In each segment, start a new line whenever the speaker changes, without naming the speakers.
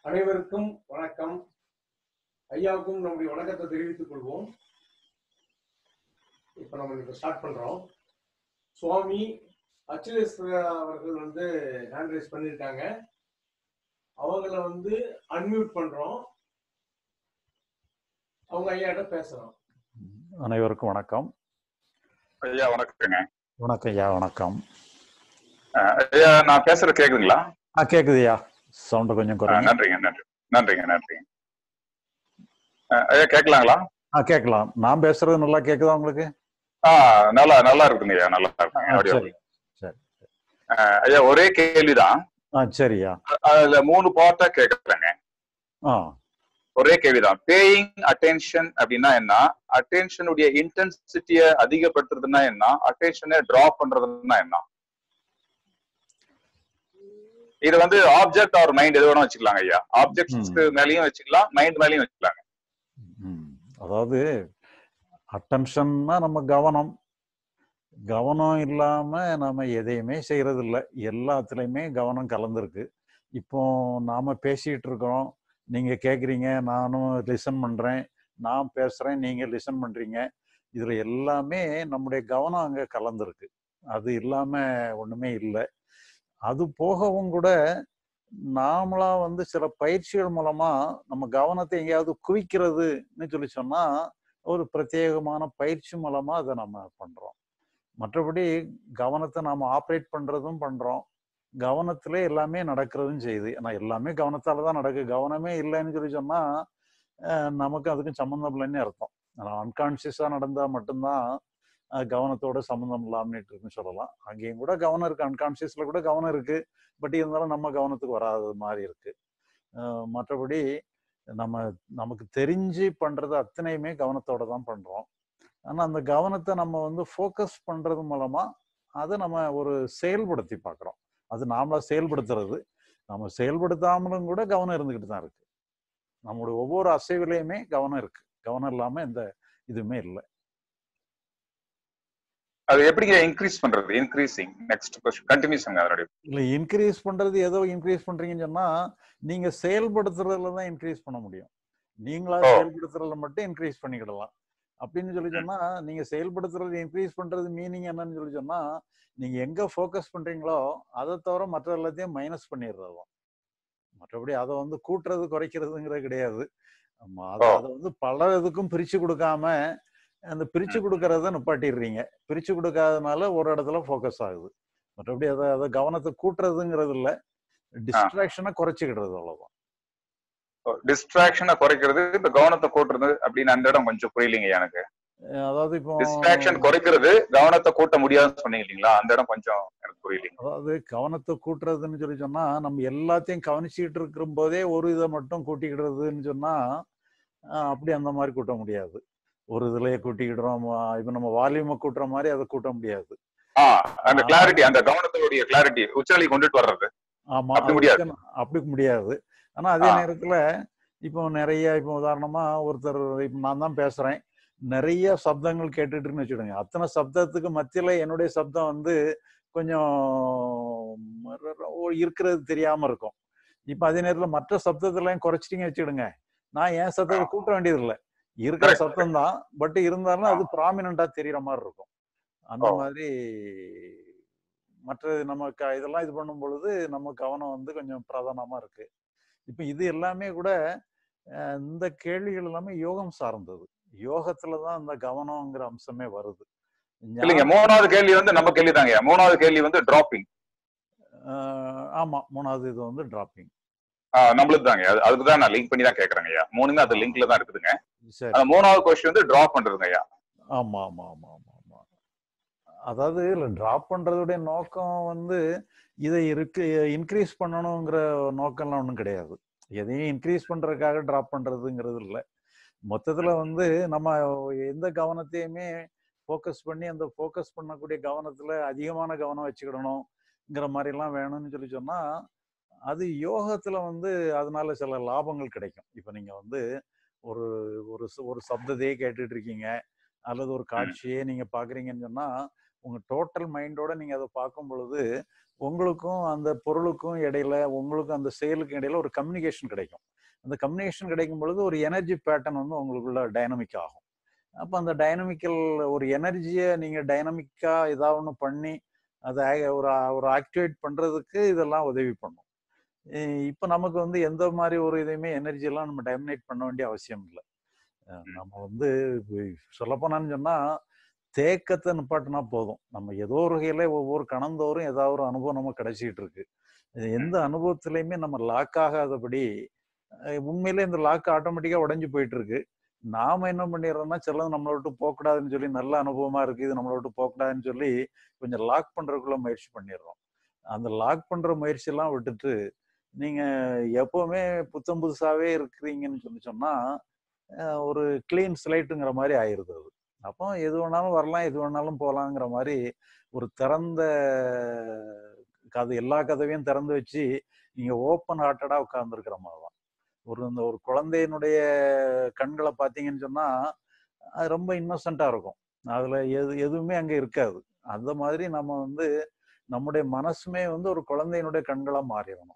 அனைவருக்கும் வணக்கம் ஐயாவுக்கும் நம்முடைய வணக்கத்தை தெரிவித்துக் கொள்வோம் இப்ப நம்ம இப்ப ஸ்டார்ட் பண்றோம் சுவாமி அச்சுலேஸ்வர அவர்கள் வந்து ஹேண்ட் ரைஸ் பண்ணியிருக்காங்க அவங்கள வந்து அன்மியூட் பண்றோம் அவங்க ஐயாட்ட பேசுறோம்
அனைவருக்கும் வணக்கம்
ஐயா வணக்கங்க
வணக்கம் ஐயா வணக்கம்
அஹ் ஐயா நான் பேசுறது கேக்குதுங்களா
ஆ கேக்குதுயா சவுண்ட் கொஞ்சம்
அஹ்
குறைங்க
நன்றிங்க நன்றி நன்றிங்க நன்றிங்க அஹ் ஐயா கேட்கலாங்களா
ஆ கேட்கலாம் நான் பேசுறது நல்லா கேக்குதா உங்களுக்கு
ஆ நல்லா நல்லா இருக்குங்க ஐயா நல்லா
ஆ,
இருக்குங்க ஆடியோ
சரி சரி
அஹ் ஐயா ஒரே கேள்விதான்
ஆ சரியா
அதுல மூணு பார்ட்டா கேட்கறேங்க
ஆ
ஒரே கேள்விதான் பேயிங் அட்டென்ஷன் அப்படின்னா என்ன அட்டென்ஷனுடைய இன்டென்சிட்டியை அதிகப்படுத்துறதுன்னா என்ன அட்டென்ஷனை டிராப் பண்றதுன்னா என்ன இது வந்து ஆப்ஜெக்ட் ஆர் மைண்ட் எது வேணா வச்சுக்கலாங்க ஐயா ஆப்ஜெக்ட்ஸ்க்கு மேலயும் வச்சுக்கலாம் மைண்ட் மேலயும் வச்சுக்கலாங்க
ம். அதாவது அட்டென்ஷன்னா நம்ம கவனம் கவனம் இல்லாம நம்ம எதையுமே செய்யறது இல்ல எல்லாத்துலயுமே கவனம் கலந்துருக்கு இப்போ நாம பேசிட்டு இருக்கிறோம் நீங்க கேக்குறீங்க நானும் லிசன் பண்றேன் நான் பேசுறேன் நீங்க லிசன் பண்றீங்க இதுல எல்லாமே நம்முடைய கவனம் அங்க கலந்துருக்கு அது இல்லாம ஒண்ணுமே இல்லை அது போகவும் கூட நாமளா வந்து சில பயிற்சிகள் மூலமா நம்ம கவனத்தை எங்கேயாவது குவிக்கிறதுன்னு சொல்லி சொன்னா ஒரு பிரத்யேகமான பயிற்சி மூலமா அதை நம்ம பண்றோம் மற்றபடி கவனத்தை நாம ஆப்ரேட் பண்றதும் பண்றோம் கவனத்திலே எல்லாமே நடக்கிறதும் செய்யுது ஏன்னா எல்லாமே கவனத்தால தான் நடக்குது கவனமே இல்லைன்னு சொல்லி சொன்னா அஹ், நமக்கு அதுக்கும் சம்மந்தம் இல்லைன்னு அர்த்தம் அன்கான்சியஸா நடந்தா மட்டும்தான் அஹ், கவனத்தோட சம்மந்தம் இல்லாமட்டு இருக்குன்னு சொல்லலாம் அங்கேயும் கூட கவனம் இருக்கு அன்கான்சியஸ்ல கூட கவனம் இருக்கு பட் இருந்தாலும் நம்ம கவனத்துக்கு வராத மாதிரி இருக்கு அஹ், மற்றபடி நம்ம நமக்கு தெரிஞ்சு பண்றது அத்தனையுமே கவனத்தோட தான் பண்றோம் ஆனா அந்த கவனத்தை நம்ம வந்து ஃபோக்கஸ் பண்றது மூலமா அதை நம்ம ஒரு செயல்படுத்தி பார்க்குறோம் அது நாமளா செயல்படுத்துறது நம்ம செயல்படுத்தாமலும் கூட கவனம் இருந்துகிட்டு தான் இருக்கு நம்மளுடைய ஒவ்வொரு அசைவிலையுமே கவனம் இருக்கு கவனம் இல்லாம எந்த இதுவுமே இல்லை
அது எப்படிங்க இன்க்ரீஸ் பண்றது இன்க்ரீசிங் நெக்ஸ்ட் கொஸ்டின் கண்டினியூஸ் அதனுடைய
இல்ல இன்க்ரீஸ் பண்றது ஏதோ இன்க்ரீஸ் பண்றீங்கன்னு சொன்னா நீங்க செயல்படுத்துறதுல தான் இன்க்ரீஸ் பண்ண முடியும் நீங்களா
ஓ.
செயல்படுத்துறதுல மட்டும் இன்க்ரீஸ் பண்ணிக்கிடலாம் அப்படின்னு சொல்லி சொன்னா நீங்க செயல்படுத்துறது இன்க்ரீஸ் பண்றது மீனிங் என்னன்னு சொல்லி சொன்னா நீங்க எங்க ஃபோக்கஸ் பண்றீங்களோ அதை தவிர மற்ற எல்லாத்தையும் மைனஸ் பண்ணிடுறது தான் மற்றபடி அதை வந்து கூட்டுறது குறைக்கிறதுங்கிறது கிடையாது ஆமா, அதை
ஓ.
அதை வந்து பல இதுக்கும் பிரிச்சு கொடுக்காம அந்த பிரிச்சு கொடுக்கறத நிப்பாட்டிடுறீங்க பிரிச்சு கொடுக்காதனால ஒரு இடத்துல ஃபோக்கஸ் ஆகுது மற்றபடி அதை அதை கவனத்தை கூட்டுறதுங்கிறது இல்ல டிஸ்ட்ராக்ஷனை குறைச்சிக்கிடுறது அவ்வளவுதான்
டிஸ்ட்ராக்ஷனை குறைக்கிறது இந்த கவனத்தை கூட்டுறது அப்படின்னு அந்த இடம் கொஞ்சம் புரியலைங்க எனக்கு
அஹ் அதாவது இப்போ
டிஸ்ட்ராக்ஷன் குறைக்கிறது கவனத்தை கூட்ட முடியாதுன்னு சொன்னீங்க இல்லைங்களா அந்த இடம் கொஞ்சம் எனக்கு புரியலைங்க
அதாவது கவனத்தை கூட்டுறதுன்னு சொல்லி சொன்னா நம்ம எல்லாத்தையும் கவனிச்சுக்கிட்டு இருக்கிற போதே ஒரு இதை மட்டும் கூட்டிக்கிடுறதுன்னு சொன்னா அஹ் அப்படி அந்த மாதிரி கூட்ட முடியாது ஒரு இதுலயே கூட்டிக்கிடுறோம் அஹ் இப்ப நம்ம வால்யூமை கூட்டுற மாதிரி அதை கூட்ட முடியாது
ஆ அந்த கிளாரிட்டி அந்த கவனத்தோடைய கிளாரிட்டி உச்சநிலை கொண்டுட்டு வர்றது
ஆமா
அப்படி
அது
முடியாது.
வச்சு அப்படி முடியாது ஆனா அதே
ஆ.
நேரத்துல இப்போ நிறைய இப்போ உதாரணமா ஒருத்தர் இப்போ நான் தான் பேசுறேன் நிறைய சப்தங்கள் கேட்டுட்டுன்னு வச்சுடுங்க அத்தனை சப்தத்துக்கு மத்தியில என்னுடைய சப்தம் வந்து கொஞ்சம் ஒரு இருக்கிறது தெரியாம இருக்கும் இப்ப அதே நேரத்துல மற்ற சப்தத்தெல்லாம் குறைச்சிட்டீங்க வச்சுடுங்க நான் என் சத்தத்தை கூட்ட வேண்டியது இல்லை இருக்கிற
Correct.
சத்தம் தான் பட் இருந்தாலும் அது ப்ராமினண்டா தெரியற மாதிரி இருக்கும் அந்த
ஓ.
மாதிரி மற்ற நம்ம க- இதெல்லாம் இது பண்ணும் பொழுது நம்ம கவனம் வந்து கொஞ்சம் பிரதானமா இருக்கு இப்ப இது எல்லாமே கூட அஹ், இந்த கேள்விகள் எல்லாமே யோகம் சார்ந்தது யோகத்துல தான் இந்த கவனம்ங்கிற அம்சமே வருது
இல்லைங்க மூணாவது கேள்வி வந்து நம்ம கேள்வி தாங்க மூணாவது கேள்வி வந்து டிராப்பிங்
அஹ், ஆமா மூணாவது இது வந்து டிராப்பிங்
நம்மளுக்கு தாங்க அது அதுக்கு தான் நான் லிங்க் பண்ணி தான் கேக்குறேங்க ஐயா மூணுமே அது லிங்க்ல தான் இருக்குதுங்க
சரி
அந்த மூணாவது கொஸ்டின் வந்து டிராப் பண்றதுங்க ஐயா
ஆமா ஆமா ஆமா ஆமா ஆமா அதாவது இல்ல டிராப் பண்றதுடைய நோக்கம் வந்து இதை இருக்கு இன்க்ரீஸ் பண்ணணுங்கிற நோக்கம்லாம் ஒன்றும் கிடையாது எதையும் இன்க்ரீஸ் பண்றதுக்காக டிராப் பண்றதுங்கிறது இல்லை மொத்தத்துல வந்து நம்ம எந்த கவனத்தையுமே ஃபோக்கஸ் பண்ணி அந்த ஃபோக்கஸ் பண்ணக்கூடிய கவனத்துல அதிகமான கவனம் வச்சுக்கிடணுங்கிற மாதிரி எல்லாம் வேணும்னு சொல்லி சொன்னா அது யோகத்துல வந்து அதனால சில லாபங்கள் கிடைக்கும் இப்ப நீங்க வந்து ஒரு ஒரு ச- ஒரு சப்தத்தையே கேட்டுட்டு இருக்கீங்க அல்லது ஒரு காட்சியே நீங்க பாக்குறீங்கன்னு சொன்னா உங்க டோட்டல் மைண்டோட நீங்க அதை பார்க்கும் பொழுது உங்களுக்கும் அந்த பொருளுக்கும் இடையில உங்களுக்கும் அந்த செயலுக்கும் இடையில ஒரு கம்யூனிகேஷன் கிடைக்கும் அந்த கம்யூனிகேஷன் கிடைக்கும் பொழுது ஒரு எனர்ஜி பேட்டர்ன் வந்து உங்களுக்குள்ள டைனமிக் ஆகும் அப்போ அந்த டைனமிக்கல் ஒரு எனர்ஜியை நீங்க டைனமிக்கா ஏதாவது ஒன்று பண்ணி அதை ஆ- ஒரு ஒரு ஆக்டிவேட் பண்றதுக்கு இதெல்லாம் உதவி பண்ணும் இப்போ நமக்கு வந்து எந்த மாதிரி ஒரு இதையுமே எனர்ஜி எல்லாம் நம்ம டைமினேட் பண்ண வேண்டிய அவசியம் இல்லை அஹ் நம்ம வந்து சொல்லப்போனான்னு சொன்னா தேக்கத்தை நிப்பாட்டினா போதும் நம்ம ஏதோ ஒரு வகையில ஒவ்வொரு கணந்தோறும் ஏதாவது ஒரு அனுபவம் நம்ம கிடைச்சிட்டு இருக்கு இது எந்த அனுபவத்திலையுமே நம்ம லாக் ஆகாதபடி அஹ் உண்மையிலே இந்த லாக் ஆட்டோமேட்டிக்கா உடைஞ்சு போயிட்டு இருக்கு நாம என்ன பண்ணிடுறோம்னா சிலது நம்மளை விட்டு போகக்கூடாதுன்னு சொல்லி நல்ல அனுபவமா இருக்கு இது நம்மளை விட்டு போகக்கூடாதுன்னு சொல்லி கொஞ்சம் லாக் பண்றதுக்குள்ள முயற்சி பண்ணிடுறோம் அந்த லாக் பண்ற முயற்சி எல்லாம் விட்டுட்டு நீங்க எப்பவுமே புத்தம் புதுசாவே இருக்கிறீங்கன்னு சொல்லி சொன்னா அஹ் ஒரு கிளீன் ஸ்லைட்டுங்கிற மாதிரி ஆயிருது அது அப்போ எது வேணாலும் வரலாம் எது வேணாலும் போகலாங்கிற மாதிரி ஒரு திறந்த கதை எல்லா கதவையும் திறந்து வச்சு நீங்க ஓப்பன் ஹார்ட்டடா உட்கார்ந்துருக்கிற மாதிரி தான் ஒரு இந்த ஒரு குழந்தையினுடைய கண்களை பார்த்தீங்கன்னு சொன்னா அது ரொம்ப இன்னோசென்ட்டா இருக்கும் அதுல எது எதுவுமே அங்க இருக்காது அந்த மாதிரி நம்ம வந்து நம்முடைய மனசுமே வந்து ஒரு குழந்தையினுடைய கண்களா மாறிடணும்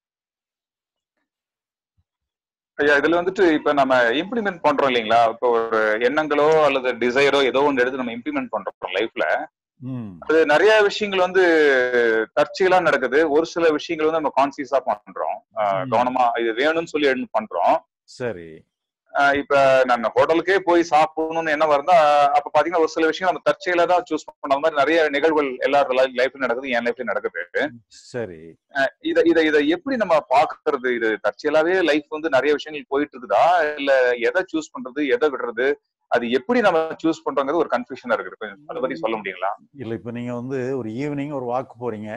ஐயா இதுல வந்துட்டு இப்ப நம்ம இம்ப்ளிமெண்ட் பண்றோம் இல்லைங்களா இப்போ ஒரு எண்ணங்களோ அல்லது டிசைரோ ஏதோ ஒன்று எடுத்து நம்ம இம்ப்ளிமெண்ட் பண்றோம் லைஃப்ல
ம்
அது நிறைய விஷயங்கள் வந்து தற்செயலா நடக்குது ஒரு சில விஷயங்கள் வந்து நம்ம கான்சியஸா பண்றோம் ஆஹ்
ம்.
கவனமா இது வேணும்னு சொல்லி எடுத்து பண்றோம்
சரி
ஆஹ் இப்ப நம்ம ஹோட்டலுக்கே போய் சாப்பிடணும்னு என்ன வருதா அப்ப பாத்தீங்கன்னா ஒரு சில விஷயம் நம்ம தற்செயலா தான் சூஸ் பண்ண மாதிரி நிறைய நிகழ்வுகள் எல்லாரும் லைஃப்ல நடக்குது என் லைஃப்ல நடக்குது
சரி
இத இத இத எப்படி நம்ம பாக்குறது இது தற்செயலாவே லைஃப் வந்து நிறைய விஷயங்கள் போயிட்டு இருக்குதா இல்ல எதை சூஸ் பண்றது எதை விடுறது அது எப்படி நம்ம சூஸ் பண்றோங்கிறது ஒரு கன்ஃபியூஷனா இருக்கு கொஞ்சம் அதை பத்தி சொல்ல முடியுங்களா
இல்ல இப்ப நீங்க வந்து ஒரு ஈவினிங் ஒரு வாக் போறீங்க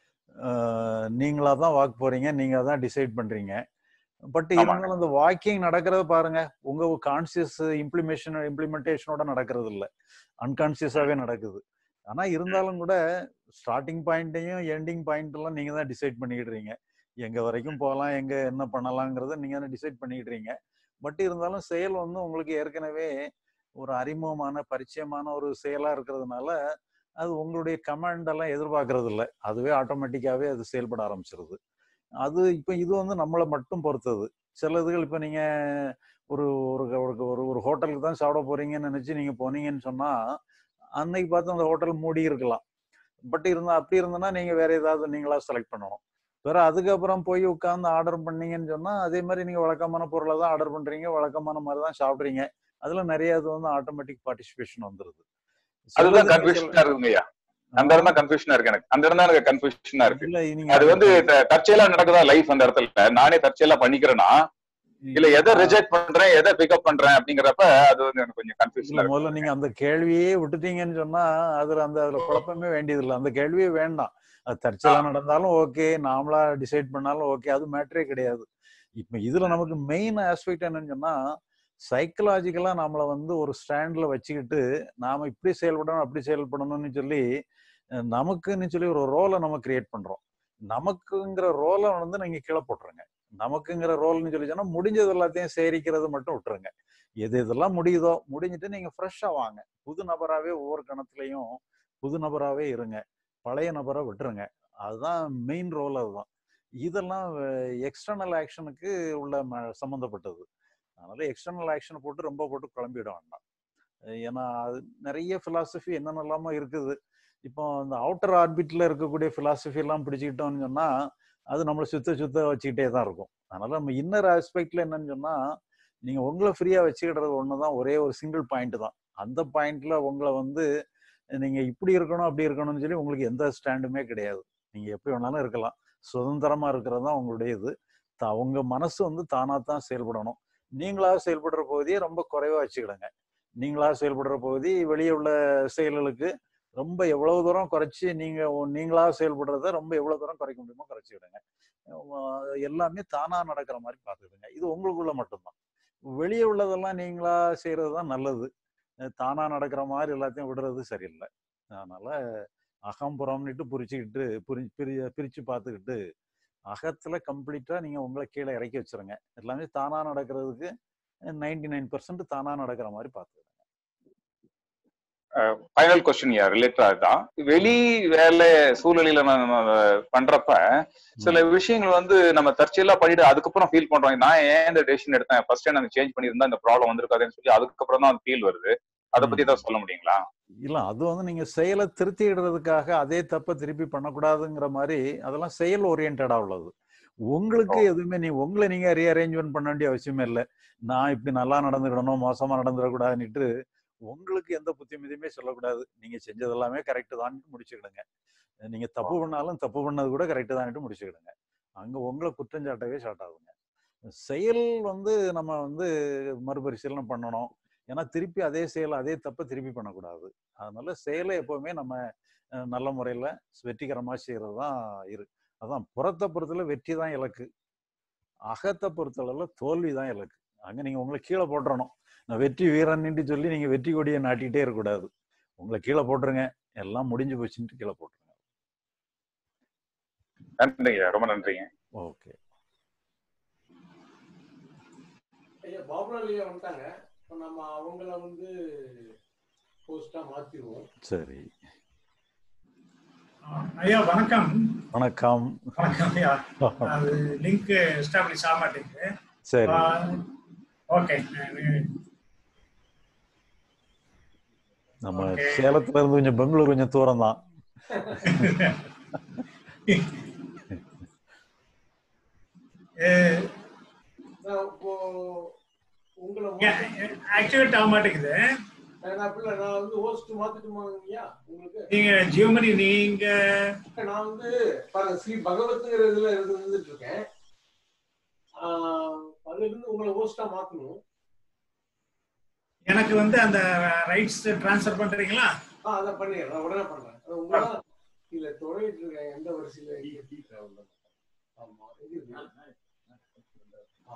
அஹ் நீங்களா தான் வாக் போறீங்க நீங்க தான் டிசைட் பண்றீங்க பட்
ஆமாங்க.
இருந்தாலும் அந்த வாக்கிங் நடக்கிறத பாருங்க உங்க கான்சியஸ் இம்ப்ளிமேஷன் இம்ப்ளிமெண்டேஷனோட நடக்கிறது இல்ல அன்கான்சியஸாவே நடக்குது ஆனா இருந்தாலும் கூட ஸ்டார்டிங் பாயிண்ட்டையும் எண்டிங் பாயிண்ட் எல்லாம் நீங்க தான் டிசைட் பண்ணிக்கிடுறீங்க எங்க வரைக்கும் போகலாம் எங்க என்ன பண்ணலாங்கிறத நீங்க தான் டிசைட் பண்ணிக்கிடுறீங்க பட் இருந்தாலும் செயல் வந்து உங்களுக்கு ஏற்கனவே ஒரு அறிமுகமான பரிச்சயமான ஒரு செயலா இருக்கிறதுனால அது உங்களுடைய கமாண்ட் எல்லாம் எதிர்பார்க்கறது இல்லை அதுவே ஆட்டோமேட்டிக்காவே அது செயல்பட ஆரம்பிச்சிருது அது இப்போ இது வந்து நம்மளை மட்டும் பொறுத்தது சில இதுகள் இப்போ நீங்க ஒரு ஒரு ஒரு- ஒரு ஒரு ஹோட்டலுக்கு தான் சாப்பிட போறீங்கன்னு நினைச்சு நீங்க போனீங்கன்னு சொன்னா அன்னைக்கு பார்த்து அந்த ஹோட்டல் மூடி இருக்கலாம் பட் இருந்தா அப்படி இருந்ததுன்னா நீங்க வேற ஏதாவது நீங்களா செலக்ட் பண்ணணும் வேற அதுக்கப்புறம் போய் உட்காந்து ஆர்டர் பண்ணீங்கன்னு சொன்னா அதே மாதிரி நீங்க வழக்கமான பொருளை தான் ஆர்டர் பண்றீங்க வழக்கமான மாதிரி தான் சாப்பிடுறீங்க அதுல நிறைய இது வந்து ஆட்டோமேட்டிக் பார்ட்டிசிபேஷன் வந்துருது
அதுதான் கன்ஃபியூஷனா இருக்குங்க ஐயா அந்த இடம் தான் கன்ஃபியூஷனா இருக்கு எனக்கு அந்த இடம் தான் எனக்கு கன்ஃபியூஷனா இருக்கு
இல்ல நீங்க
அது வந்து த- தற்செயலா நடக்குதா லைஃப் அந்த இடத்துல நானே தற்செயலா பண்ணிக்கிறேன்னா இல்ல எதை ரிஜெக்ட் பண்றேன் எதை பிக்கப் பண்றேன் அப்படிங்கிறப்ப அது வந்து எனக்கு கொஞ்சம்
இல்ல
கன்ஃபியூஷனா
முதல்ல
இருக்கு
நீங்க அந்த கேள்வியே விட்டுட்டீங்கன்னு சொன்னா அதுல அந்த அதுல குழப்பமே வேண்டியதில்லை அந்த கேள்வியே வேண்டாம் அது தற்செயலா நடந்தாலும் ஓகே நாமளா டிசைட் பண்ணாலும் ஓகே அது மேட்டரே கிடையாது இப்ப இதுல நமக்கு மெயின் ஆஸ்பெக்ட் என்னன்னு சொன்னா சைக்கலாஜிக்கலா நம்மள வந்து ஒரு ஸ்டாண்ட்ல வச்சுக்கிட்டு நாம இப்படி செயல்படணும் அப்படி செயல்படணும்னு சொல்லி அஹ், நமக்குன்னு சொல்லி ஒரு ரோலை நம்ம கிரியேட் பண்றோம் நமக்குங்கிற ரோலை வந்து நீங்க கீழே போட்டுருங்க நமக்குங்கிற ரோல்னு சொல்லி சொன்னா முடிஞ்சது எல்லாத்தையும் சேரிக்கிறது மட்டும் விட்டுருங்க எது எதெல்லாம் முடியுதோ முடிஞ்சிட்டு நீங்க ஃப்ரெஷ்ஷா வாங்க புது நபராவே ஒவ்வொரு கணத்துலயும் புது நபராவே இருங்க பழைய நபரை விட்டுருங்க அதுதான் மெயின் ரோல் அதுதான் இதெல்லாம் எக்ஸ்டர்னல் ஆக்ஷனுக்கு உள்ள ம- சம்மந்தப்பட்டது அதனால எக்ஸ்டர்னல் ஆக்ஷனை போட்டு ரொம்ப போட்டு குழம்பிட வேண்டாம் அஹ் ஏன்னா அது நிறைய பிலாசபி என்னென்னலாமோ இருக்குது இப்போ இந்த அவுட்டர் ஆர்பிட்ல இருக்கக்கூடிய பிலாசபி எல்லாம் பிடிச்சிக்கிட்டோம்னு சொன்னா அது நம்மளை சுத்த சுத்த வச்சுக்கிட்டே தான் இருக்கும் அதனால நம்ம இன்னர் ஆஸ்பெக்ட்ல என்னன்னு சொன்னா நீங்க உங்களை ஃப்ரீயா வச்சுக்கிடுறது ஒண்ணுதான் ஒரே ஒரு சிங்கிள் பாயிண்ட் தான் அந்த பாயிண்ட்ல உங்களை வந்து நீங்க இப்படி இருக்கணும் அப்படி இருக்கணும்னு சொல்லி உங்களுக்கு எந்த ஸ்டாண்டுமே கிடையாது நீங்க எப்படி வேணாலும் இருக்கலாம் சுதந்திரமா இருக்கிறது தான் உங்களுடைய இது த- உங்க மனசு வந்து தானா தான் செயல்படணும் நீங்களா செயல்படுற பகுதியை ரொம்ப குறைவா வச்சுக்கிடுங்க நீங்களா செயல்படுற பகுதி வெளியே உள்ள செயல்களுக்கு ரொம்ப எவ்வளவு தூரம் குறைச்சி நீங்க ஒ- நீங்களா செயல்படுறத ரொம்ப எவ்வளவு தூரம் குறைக்க முடியுமோ குறைச்சிக்கிடுங்க அஹ் எல்லாமே தானா நடக்கிற மாதிரி பார்த்துக்கிடுங்க இது உங்களுக்குள்ள மட்டும்தான் வெளியே உள்ளதெல்லாம் நீங்களா செய்யறது தான் நல்லது அஹ் தானா நடக்கிற மாதிரி எல்லாத்தையும் விடுறது சரியில்லை அதனால அகம்புறம்னுட்டு புரிச்சுக்கிட்டு புரி பிரி பிரிச்சு பார்த்துக்கிட்டு அகத்துல கம்ப்ளீட்டா நீங்க உங்களை கீழே இறக்கி வச்சிருங்க எல்லாமே தானா நடக்கிறதுக்கு நைன்டி நைன் பர்சன்ட் தானா நடக்கிற மாதிரி பார்த்துக்கிடுங்க
ஃபைனல் கொஸ்டின் யார் ரிலேட்டடா தான் வெளி வேலை சூழ்நிலையில நம்ம பண்றப்ப சில விஷயங்கள் வந்து நம்ம தற்செயலா பண்ணிட்டு அதுக்கப்புறம் ஃபீல் பண்றோம் நான் ஏன் இந்த டெசிஷன் எடுத்தேன் ஃபர்ஸ்ட் டைம் நான் சேஞ்ச் பண்ணியிருந்தா இந்த ப்ராப்ளம் வந்திருக்காதுன்னு சொல்லி அதுக்கப்புறம் தான் ஃபீல் வருது அதை பத்தி ஏதாவது சொல்ல முடியுங்களா
இல்ல அது வந்து நீங்க செயலை திருத்திடுறதுக்காக அதே தப்ப திருப்பி பண்ணக்கூடாதுங்கிற மாதிரி அதெல்லாம் செயல் ஓரியன்டா உள்ளது உங்களுக்கு எதுவுமே நீ உங்களை நீங்க ரீஅரேஞ்ச்மெண்ட் பண்ண வேண்டிய அவசியமே இல்லை நான் இப்படி நல்லா நடந்துக்கிடணும் மோசமா நடந்துடக்கூடாதுன்னுட்டு உங்களுக்கு எந்த புத்திமதியுமே சொல்லக்கூடாது நீங்க செஞ்சது எல்லாமே கரெக்டு தான் முடிச்சுக்கிடுங்க நீங்க தப்பு பண்ணாலும் தப்பு பண்ணது கூட கரெக்டு தான் முடிச்சுக்கிடுங்க அங்க உங்களை குற்றஞ்சாட்டவே சாட்டாதுங்க செயல் வந்து நம்ம வந்து மறுபரிசீலனை பண்ணணும் ஏன்னா திருப்பி அதே செயல் அதே தப்பை திருப்பி பண்ணக்கூடாது அதனால செயலை எப்பவுமே நம்ம அஹ், நல்ல முறையில வெற்றிகரமா செய்யறது தான் இரு அதான் புறத்தை பொறுத்தல வெற்றி தான் இலக்கு அகத்தை பொறுத்தளவுல தோல்வி தான் இலக்கு அங்க நீங்க உங்களை கீழே போட்டுறணும் நான் வெற்றி வீரன்ட்டு சொல்லி நீங்க வெற்றி கொடியை நாட்டிட்டே இருக்கக்கூடாது உங்களை கீழே போட்டுருங்க எல்லாம் முடிஞ்சு போச்சுன்ட்டு கீழே போட்டுருங்க
நன்றிங்க ரொம்ப நன்றிங்க
ஓகே
ஐயா பாபுலால் ஐயா வந்துட்டாங்க இப்போ நம்ம அவங்கள வந்து போஸ்டா மாத்திடுவோம்
சரி
ஐயா வணக்கம்
வணக்கம்
வணக்கம் ஐயா அது லிங்க் எஸ்டாப்ளிஷ் ஆக மாட்டேங்குது
சரி
ஓகே
நம்ம
Okay.
சேலத்துல இருந்து கொஞ்சம் பெங்களூர் கொஞ்சம் தூரம் தான்
நான் இப்போ உங்களை
ஆக்டிவேட் ஆக மாட்டேங்குது
நான் அப்படி நான் வந்து ஹோஸ்ட் மாத்திட்டுமாங்கய்யா உங்களுக்கு
நீங்க ஜியோமணி நீங்க
நான் வந்து பாருங்க ஸ்ரீ பகவத்துங்கிற இதுல இருந்து இருந்துட்டு இருக்கேன் ஆஹ் அதுல இருந்து உங்களை ஹோஸ்டா மாத்தணும்
எனக்கு வந்து அந்த ரைட்ஸ் ட்ரான்ஸ்ஃபர் பண்றீங்களா
ஆ அதை பண்ணிடுறேன் நான் உடனே பண்றேன் அது உங்களை இல்ல தொலைட்டு இருக்கேன் எந்த வரிசையில இருக்கு? ஆமா எங்க இருக்கு? ஆ.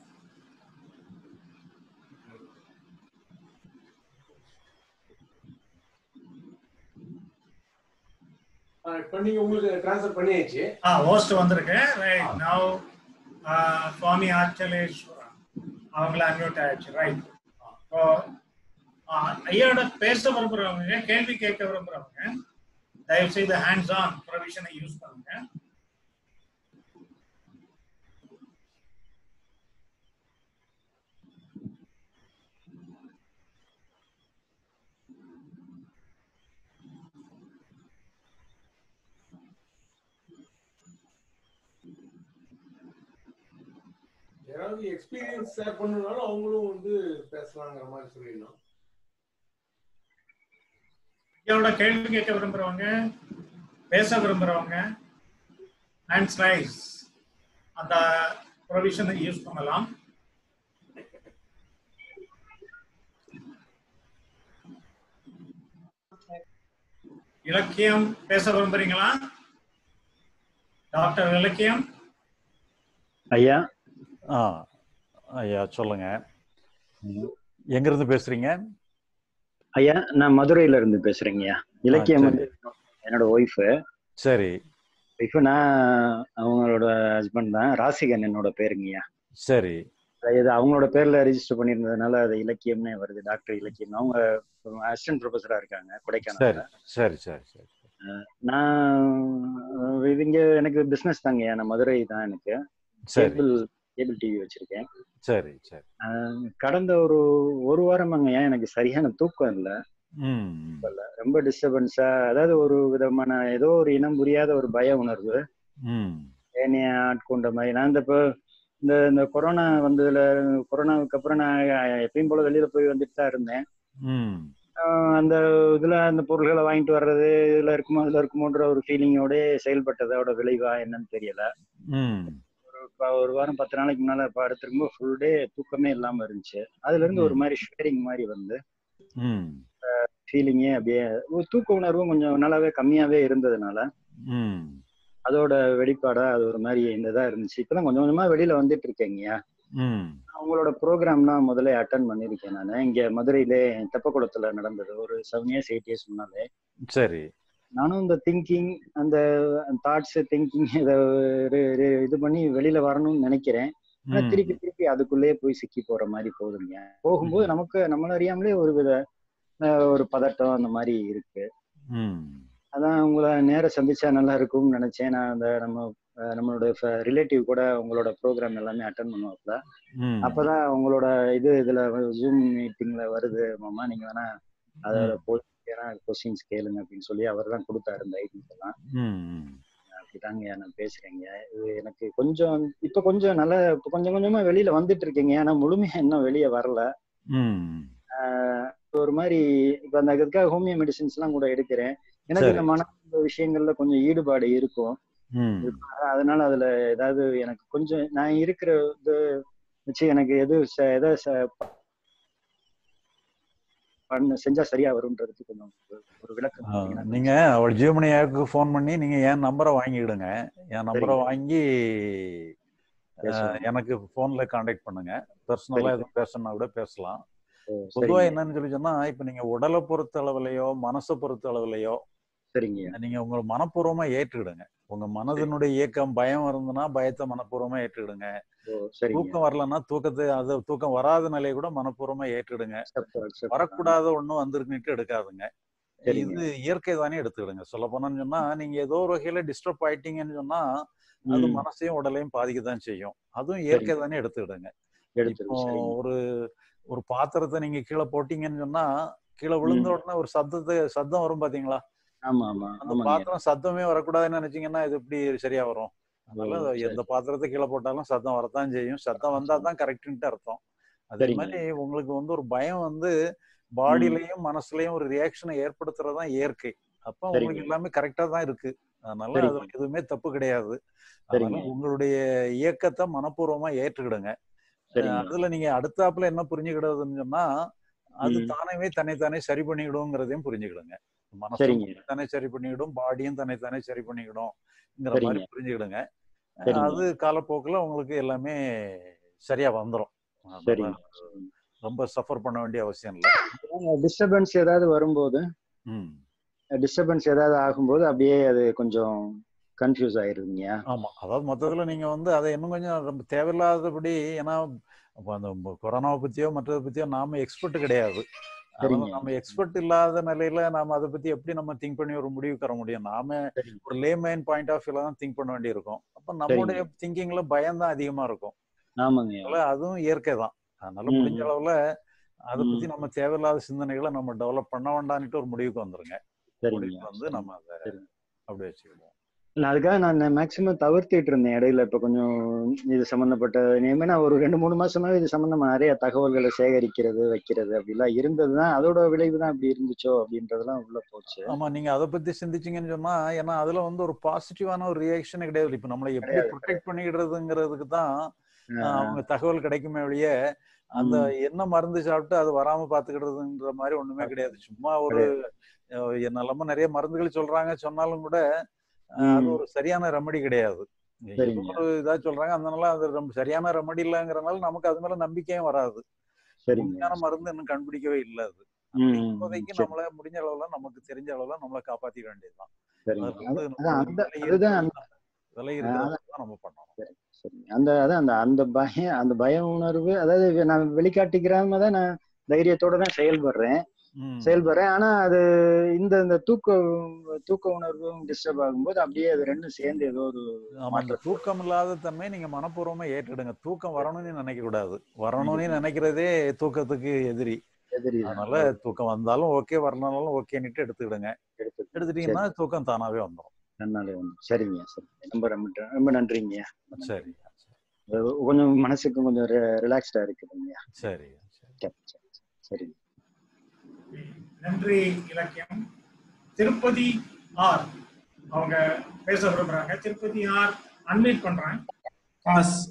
ஆ, இப்ப நீங்க உங்களுக்கு ட்ரான்ஸ்ஃபர் பண்ணியாச்சு
ஆ ஹோஸ்ட் வந்திருக்கேன் ரைட் நவ் சுவாமி ஆச்சலேஸ்வரன் அவங்கள அன்மியூட் ஆயிடுச்சு ரைட் இப்போ ஐயாவோட பேச விரும்புறவங்க கேள்வி கேட்க விரும்புறவங்க தயவு செய்து ஹேண்ட்ஸ் ஆன் ப்ரொவிஷனை யூஸ் பண்ணுங்க
யாராவது எக்ஸ்பீரியன்ஸ் ஷேர் பண்ணனாலும் அவங்களும் வந்து பேசலாங்கிற மாதிரி சொல்லிடலாம்
ஐயாவோட கேள்வி கேட்க விரும்புறவங்க பேச விரும்புறவங்க ஹேண்ட்ஸ் ரைஸ் அந்த ப்ரொவிஷனை யூஸ் பண்ணலாம் இலக்கியம் பேச விரும்புறீங்களா டாக்டர் இலக்கியம்
ஐயா
ஆ ஐயா சொல்லுங்க எங்க இருந்து பேசுறீங்க
ஐயா நான் மதுரையில இருந்து பேசுறேங்கய்யா இலக்கியம்
சரி.
வந்து என்னோட ஒய்ஃபு
சரி
ஒய்ஃபு நான் அவங்களோட ஹஸ்பண்ட் தான் ராசிகன் என்னோட பேருங்கய்யா
சரி
இது அவங்களோட பேர்ல ரெஜிஸ்டர் பண்ணியிருந்ததுனால அது இலக்கியம்னே வருது டாக்டர் இலக்கியம் அவங்க அசிஸ்டன்ட் ப்ரொஃபஸரா இருக்காங்க
சரி
கொடைக்கானல்
சரி சரி சரி
நான் இது இங்க எனக்கு பிசினஸ் தாங்கய்யா நான் மதுரை தான் எனக்கு
சரி
கேபிள் கேபிள் டிவி வச்சிருக்கேன்
சரி சரி
அஹ் கடந்த ஒரு ஒரு வாரமாங்கய்யா எனக்கு சரியான தூக்கம் இல்லை
ம்
ரொம்ப டிஸ்டர்பன்ஸா அதாவது ஒரு விதமான ஏதோ ஒரு இனம் புரியாத ஒரு பய உணர்வு
ம்
என்னைய ஆட்கொண்ட மாதிரி நான் இந்த இப்போ இந்த இந்த கொரோனா வந்ததுல கொரோனாவுக்கு அப்புறம் நான் எப்பயும் போல வெளியில போய் வந்துட்டு தான் இருந்தேன்
ம்
ஆஹ் அந்த இதுல அந்த பொருள்களை வாங்கிட்டு வர்றது இதுல இருக்குமோ அதுல இருக்குமோன்ற ஒரு ஃபீலிங்கோட செயல்பட்டதோட விளைவா என்னன்னு தெரியல
ம்
ஒரு ப- ஒரு வாரம் பத்து நாளைக்கு முன்னால படுத்திருக்கும்போது ஃபுல் டே தூக்கமே இல்லாம இருந்துச்சு அதுல இருந்து ஒரு மாதிரி ஷேரிங் மாதிரி வந்து
ம்
ஃபீலிங்கே அப்படியே ஒரு தூக்க உணர்வும் கொஞ்சம் நல்லாவே கம்மியாவே இருந்ததுனால
ம்
அதோட வெளிப்பாடா அது ஒரு மாதிரி இந்த இதா இருந்துச்சு இப்பதான் கொஞ்சம் கொஞ்சமா வெளியில வந்துட்டு இருக்கேங்கய்யா
ம்
அவங்களோட ப்ரோக்ராம்லாம் முதல்ல அட்டன் பண்ணியிருக்கேன் நான் இங்க மதுரையிலே தெப்பக்குளத்துல நடந்தது ஒரு செவன் இயர்ஸ் எயிட் இயர்ஸ் முன்னாலே
சரி
நானும் இந்த திங்கிங் அந்த தாட்ஸ் திங்கிங் இதை இது பண்ணி வெளியில வரணும்னு நினைக்கிறேன் ஆனா
ம்.
திருப்பி திருப்பி அதுக்குள்ளேயே போய் சிக்கி போற மாதிரி போகுதுங்க போகும்போது நமக்கு நம்மள அறியாமலே ஒரு வித அஹ், ஒரு பதட்டம் அந்த மாதிரி இருக்கு
ம்
அதான் உங்களை நேர சந்திச்சா நல்லா இருக்கும்னு நினைச்சேன் நான் அந்த நம்ம அஹ், நம்மளோட ரிலேட்டிவ் கூட உங்களோட ப்ரோக்ராம் எல்லாமே அட்டன் பண்ணுவாப்ல
ம்
அப்பதான் உங்களோட இது இதுல ஜூம் மீட்டிங்ல வருது மாமா நீங்க வேணா அதோட கொஸ்டின்ஸ் கேளுங்க அப்படின்னு சொல்லி அவர் தான் கொடுத்தாரு இந்த ஐடிஸ் எல்லாம்
ம் ம்
அப்படிதாங்க நான் பேசுறேங்க இது எனக்கு கொஞ்சம் இப்ப கொஞ்சம் நல்ல இப்ப கொஞ்சம் கொஞ்சமா வெளியில வந்துட்டு இருக்கீங்க ஆனா முழுமையா இன்னும் வெளியே வரல
ம்
ஆஹ் ஒரு மாதிரி இப்ப அந்த இதுக்காக ஹோமியோ மெடிசின்ஸ் எல்லாம் கூட எடுக்கிறேன் எனக்கு
சரி.
இந்த மன விஷயங்கள்ல கொஞ்சம் ஈடுபாடு இருக்கும்
ம்
அதனால அதுல ஏதாவது எனக்கு கொஞ்சம் நான் இருக்கிற இது வச்சு எனக்கு எது ச- எதை ச- பண்ண செஞ்சா சரியா வரும்ன்றதுக்கு கொஞ்சம் ஒரு- ஒரு விளக்கம்
ஆ,
கொடுத்தீங்கன்னா
நீங்க அவள் ஜீவமணியாவுக்கு ஃபோன் பண்ணி நீங்க என் நம்பரை வாங்கிடுங்க என் நம்பரை
சரிங்க.
வாங்கி ஆ,
பேசுவோம்.
எனக்கு ஃபோன்ல காண்டாக்ட் பண்ணுங்க பர்சனலா
சரி.
எதுவும் பேசணும்னா கூட பேசலாம்
ஓ,
பொதுவா
சரிங்க
என்னன்னு சொல்லி சொன்னா இப்ப நீங்க உடலை பொறுத்த அளவுலயோ மனசை பொறுத்த அளவுலயோ
சரிங்க
நீங்க உங்க மனப்பூர்வமா ஏற்றுக்கிடுங்க உங்க மனதினுடைய இயக்கம் பயம் இருந்ததுன்னா பயத்தை மனப்பூர்வமா ஏற்றுக்கிடுங்க
ஓ சரிங்க
தூக்கம் வரலன்னா தூக்கத்தை அது தூக்கம் வராத நிலையை கூட மனப்பூர்வமா ஏற்றுக்கிடுங்க
Accept, accept.
வரக்கூடாத ஒண்ணும் வந்திருக்குன்னுட்டு எடுக்காதுங்க
சரிங்க.
இது இயற்கை தானே எடுத்துக்கிடுங்க சொல்ல போனோம்னு சொன்னா நீங்க ஏதோ ஒரு வகையில டிஸ்டர்ப் ஆயிட்டீங்கன்னு சொன்னா அது
ம்,
மனசையும் உடலையும் பாதிக்கத்தான் செய்யும் அதுவும் இயற்கை தானே எடுத்துக்கிடுங்க
எடுத்துரு,
இப்போ
சரிங்க.
ஒரு ஒரு பாத்திரத்தை நீங்க கீழே போட்டீங்கன்னு சொன்னா கீழே விழுந்த
ம்.
உடனே ஒரு சத்தத்தை சத்தம் வரும் பாத்தீங்களா
ஆமா ஆமா
அந்த
ஆமாங்க
பாத்திரம் சத்தமே வரக்கூடாதுன்னு நினைச்சீங்கன்னா இது எப்படி சரியா வரும் அதனால
ஓ, சரி.
எந்த பாத்திரத்தை கீழே போட்டாலும் சத்தம் வரத்தான் செய்யும் சத்தம் வந்தா தான் கரெக்ட்ன்ட்டு அர்த்தம் அதே
சரிங்க.
மாதிரி உங்களுக்கு வந்து ஒரு பயம் வந்து பாடியிலையும் மனசுலயும் ஒரு ரியாக்ஷனை ஏற்படுத்துறது தான் இயற்கை அப்ப
சரிங்க.
உங்களுக்கு எல்லாமே கரெக்டா தான் இருக்கு அதனால
சரிங்க.
அதுல எதுவுமே தப்பு கிடையாது அதனால
சரிங்க.
உங்களுடைய இயக்கத்தை மனப்பூர்வமா ஏற்றுக்கிடுங்க
சரிங்க
அதுல நீங்க அடுத்தாப்புல என்ன புரிஞ்சுக்கிடுறதுன்னு சொன்னா அது
ம்.
தானே தன்னைத்தானே சரி பண்ணிக்கிடுங்கிறதையும் புரிஞ்சுக்கிடுங்க மனசும்
சரிங்க.
தானே சரி பண்ணிக்கிடும் பாடியும் தன்னைத்தானே சரி பண்ணிக்கிடும்ங்கிற மாதிரி
சரிங்க.
புரிஞ்சுக்கிடுங்க
சரிங்க.
அது காலப்போக்குல உங்களுக்கு எல்லாமே சரியா வந்துரும்
சரிங்க
அதனால ரொம்ப சஃபர் பண்ண வேண்டிய அவசியம் இல்லை
டிஸ்டர்பன்ஸ் ஏதாவது வரும்போது
ம்
டிஸ்டர்பன்ஸ் ஏதாவது ஆகும்போது அப்படியே அது கொஞ்சம் கன்ஃபியூஸ் ஆயிருதுங்க
ஆமா அதாவது மொத்தத்துல நீங்க வந்து அதை இன்னும் கொஞ்சம் ரொம்ப தேவையில்லாதபடி ஏன்னா அப்ப அந்த ம- கொரோனாவை பத்தியோ மற்றதை பத்தியோ நாம எக்ஸ்பர்ட் கிடையாது அதனால
சரிங்க.
நம்ம எக்ஸ்பர்ட் இல்லாத நிலையில நாம அதை பத்தி எப்படி நம்ம திங்க் பண்ணி ஒரு முடிவு தர முடியும் நாம
சரிங்க.
ஒரு லேமேன் பாயிண்ட் ஆஃப் வியூல தான் திங்க் பண்ண வேண்டியிருக்கும் அப்ப நம்மளுடைய திங்கிங்ல பயம் தான் அதிகமா இருக்கும்
ஆமாங்க
அதனால அதுவும் இயற்கை தான் அதனால
ம்.
முடிஞ்ச அளவுல அதை
ம்.
பத்தி நம்ம தேவையில்லாத சிந்தனைகளை நம்ம டெவலப் பண்ண வேண்டாம்னுட்டு ஒரு முடிவுக்கு வந்துருங்க
சரிங்க
முடிவுக்கு வந்து நம்ம அதை
சரி.
அப்படி வச்சுக்கிடுவோம்
இல்ல அதுக்காக நான் மேக்சிமம் தவிர்த்திட்டு இருந்தேன் இடையில இப்ப கொஞ்சம் இது சம்பந்தப்பட்ட இனிமே நான் ஒரு ரெண்டு மூணு மாசமாவே இது சம்பந்தமா நிறைய தகவல்களை சேகரிக்கிறது வைக்கிறது அப்படிலாம் இருந்ததுதான் அதோட விளைவு தான் அப்படி இருந்துச்சோ அப்படின்றதெல்லாம் உள்ள போச்சு
ஆமா நீங்க அதை பத்தி சிந்திச்சீங்கன்னு சொன்னா ஏன்னா அதுல வந்து ஒரு பாசிட்டிவான ஒரு ரியாக்ஷனே கிடையாது இப்ப நம்மளை எப்படி
கிடையாது.
ப்ரொடெக்ட் பண்ணிடுறதுங்கிறதுக்கு தான்
ஆஹ்
ஆஹ், அவங்க தகவல் கிடைக்குமே ஒழிய அந்த
ம்.
என்ன மருந்து சாப்பிட்டு அது வராம பாத்துக்கிறதுன்ற மாதிரி ஒண்ணுமே கிடையாது சும்மா ஒரு அஹ், என்னெல்லாமோ நிறைய மருந்துகள் சொல்றாங்க சொன்னாலும் கூட அஹ், அது
ம்.
ஒரு சரியான ரெமடி கிடையாது ஏதோ
சரிங்க.
ஒரு இதா சொல்றாங்க அதனால அது ரொம்ப சரியான ரெமடி இல்லைங்கிறனால நமக்கு அது மேல நம்பிக்கையும் வராது
சரிங்க
உண்மையான மருந்து இன்னும் கண்டுபிடிக்கவே இல்லை அது
ம், ம்,
இப்போதைக்கு
சரி.
நம்மள முடிஞ்ச அளவுல நமக்கு தெரிஞ்ச அளவுல நம்மள காப்பாத்திக்க வேண்டியதுதான்
சரிங்க
அதுல வந்து
அது- அதான் அந்த
விலை
அதுதான் அந்த-
இருக்கிறது விலை இருக்கிறது தான் நம்ம பண்ணணும்
சரி அந்த அதான் அந்த அந்த பயம் அந்த பய உணர்வு அதாவது நான் வெளிக்காட்டிக்கிறாம தான் நான் தைரியத்தோட தான் செயல்படுறேன்
ம்.
செயல்படுறேன் ஆனா அது இந்த இந்த தூக்க தூக்க உணர்வும் டிஸ்டர்ப் ஆகும்போது அப்படியே அது ரெண்டும் சேர்ந்து ஏதோ ஒரு
ஆமா அந்த தூக்கம் இல்லாத தன்மை நீங்க மனப்பூர்வமா ஏற்றுடுங்க தூக்கம் வரணும்னு நினைக்க கூடாது வரணும்னு நினைக்கிறதே தூக்கத்துக்கு எதிரி
எதிரி தான்.
அதனால தூக்கம் வந்தாலும் ஓகே வரலனாலும் ஓகேன்னுட்டு எடுத்துக்கிடுங்க
எடுத்து
எடுத்துட்டீங்கன்னா தூக்கம் தானாவே வந்துடும்
நன்னாலே வந்து சரிங்க சரி ரொம்ப ரொம்ப ரொம்ப நன்றிங்க
சரி
அது கொஞ்சம் மனசுக்கு கொஞ்சம் ரிலாக்ஸ்டா இருக்குதுங்க
சரி சரி
சரி, சரி, சரி
நன்றி இலக்கியம் திருப்பதி ஆர் அவங்க பேச விரும்புறாங்க திருப்பதி ஆர் அன்மீட் பண்றேன்
ஆ, ஸ்-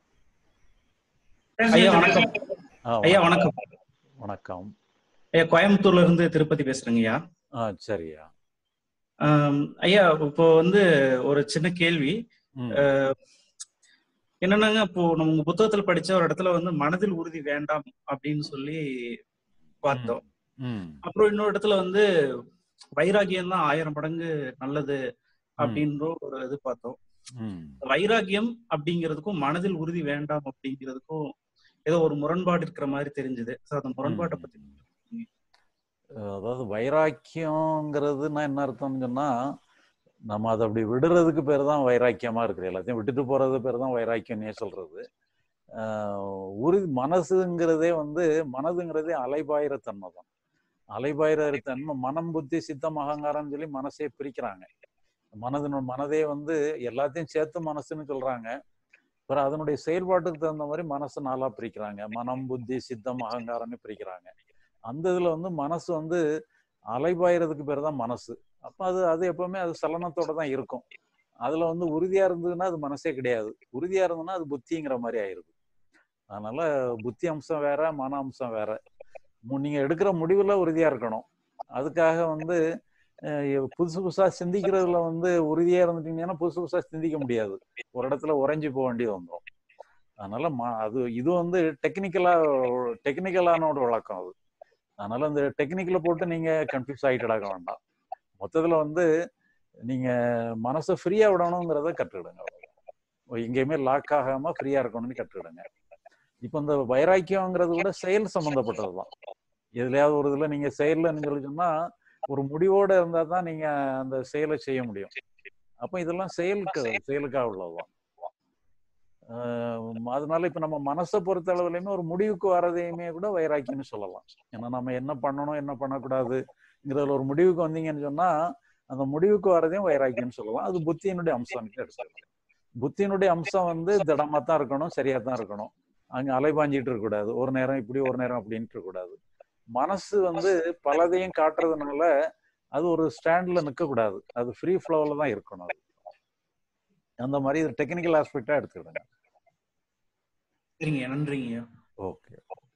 ஐயா வணக்கம்
ஆ,
ஐயா வணக்கம்
வணக்கம்
ஐயா கோயம்புத்தூர்ல இருந்து திருப்பதி பேசுறேங்க ஐயா
ஆ சரியா
ஆம், ஐயா இப்போ வந்து ஒரு சின்ன கேள்வி
ம்,
அஹ், என்னன்னாங்க இப்போ நம்ம உங்க புத்தகத்துல படிச்ச ஒரு இடத்துல வந்து மனதில் உறுதி வேண்டாம் அப்படின்னு சொல்லி பார்த்தோம்
ம்,
அப்புறம் இன்னொரு இடத்துல வந்து வைராகியம் தான் ஆயிரம் மடங்கு நல்லது அப்படின்ற ஒரு இது பார்த்தோம்
ம்.
வைராகியம் அப்படிங்கிறதுக்கும் மனதில் உறுதி வேண்டாம் அப்படிங்கிறதுக்கும் ஏதோ ஒரு முரண்பாடு இருக்கிற மாதிரி தெரிஞ்சது சார் அந்த முரண்பாட்டை பத்தி
அதாவது வைராக்கியங்கிறதுனா என்ன அர்த்தம்னு சொன்னா நம்ம அதை அப்படி விடுறதுக்கு பேர் தான் வைராக்கியமா இருக்குது எல்லாத்தையும் விட்டுட்டு போறது பேர் தான் வைராக்கியம்னே சொல்றது ஆஹ் உறுதி மனசுங்கிறதே வந்து மனதுங்கிறதே அலைபாயிர தன்மை தான் அலைபாயிர தன்மை மனம் புத்தி சித்தம் அகங்காரம்னு சொல்லி மனசே பிரிக்கிறாங்க மனதின மனதே வந்து எல்லாத்தையும் சேர்த்து மனசுன்னு சொல்றாங்க அப்புறம் அதனுடைய செயல்பாட்டுக்கு தகுந்த மாதிரி மனசு நாளா பிரிக்கிறாங்க மனம் புத்தி சித்தம் அகங்காரம்னு பிரிக்கிறாங்க அந்த இதுல வந்து மனசு வந்து அலைபாயிறதுக்கு பேர் தான் மனசு அப்ப அது அது எப்பவுமே அது சலனத்தோட தான் இருக்கும் அதுல வந்து உறுதியா இருந்ததுன்னா அது மனசே கிடையாது உறுதியா இருந்ததுன்னா அது புத்திங்கிற மாதிரி ஆயிருது அதனால புத்தி அம்சம் வேற மன அம்சம் வேற மு- நீங்க எடுக்கிற முடிவுல உறுதியா இருக்கணும் அதுக்காக வந்து அஹ், புதுசு புதுசா சிந்திக்கிறதுல வந்து உறுதியா இருந்துட்டீங்கன்னா புதுசு புதுசா சிந்திக்க முடியாது ஒரு இடத்துல உறைஞ்சு போக வேண்டியது வந்துடும் அதனால ம- அது இது வந்து டெக்னிக்கலா டெக்னிக்கலான ஒரு வழக்கம் அது அதனால இந்த டெக்னிக்கல போட்டு நீங்க கன்ஃபியூஸ் ஆகிட்டு கிடக்க வேண்டாம் மொத்தத்துல வந்து நீங்க மனசை ஃப்ரீயா விடணுங்கிறத கற்றுக்கிடுங்க எங்கேயுமே லாக் ஆகாம ஃப்ரீயா இருக்கணும்னு கற்றுக்கிடுங்க இப்போ இந்த வைராக்கியங்கிறது கூட செயல் சம்பந்தப்பட்டது தான் எதுலயாவது ஒரு இதுல நீங்க செயல்ல சொல்லி சொன்னா ஒரு முடிவோட இருந்தா தான் நீங்க அந்த செயலை செய்ய முடியும் அப்ப இதெல்லாம் செயலுக்கு செயலுக்காக உள்ளதுதான் ஆஹ் அதனால இப்ப நம்ம மனசை பொறுத்த அளவுலயுமே ஒரு முடிவுக்கு வர்றதையுமே கூட வைராக்கியம்னு சொல்லலாம் ஏன்னா நம்ம என்ன பண்ணணும் என்ன பண்ணக்கூடாதுங்கிறதுல ஒரு முடிவுக்கு வந்தீங்கன்னு சொன்னா அந்த முடிவுக்கு வர்றதையும் வைராக்கியம்னு சொல்லலாம் அது புத்தியினுடைய அம்சம்னு எடுத்துக்கலாம் புத்தியினுடைய அம்சம் வந்து திடமா தான் இருக்கணும் சரியா தான் இருக்கணும் அங்க அலைபாஞ்சிட்டு இருக்க கூடாது ஒரு நேரம் இப்படி ஒரு நேரம் அப்படின்ட்டு இருக்க கூடாது மனசு வந்து பலதையும் காட்டுறதுனால அது ஒரு ஸ்டாண்ட்ல நிக்க கூடாது அது ஃப்ரீ ஃப்ளோவில் தான் இருக்கணும் அது அந்த மாதிரி இது டெக்னிக்கல் ஆஸ்பெக்டா எடுத்துக்கிடுங்க
சரிங்க நன்றிங்க
ஓகே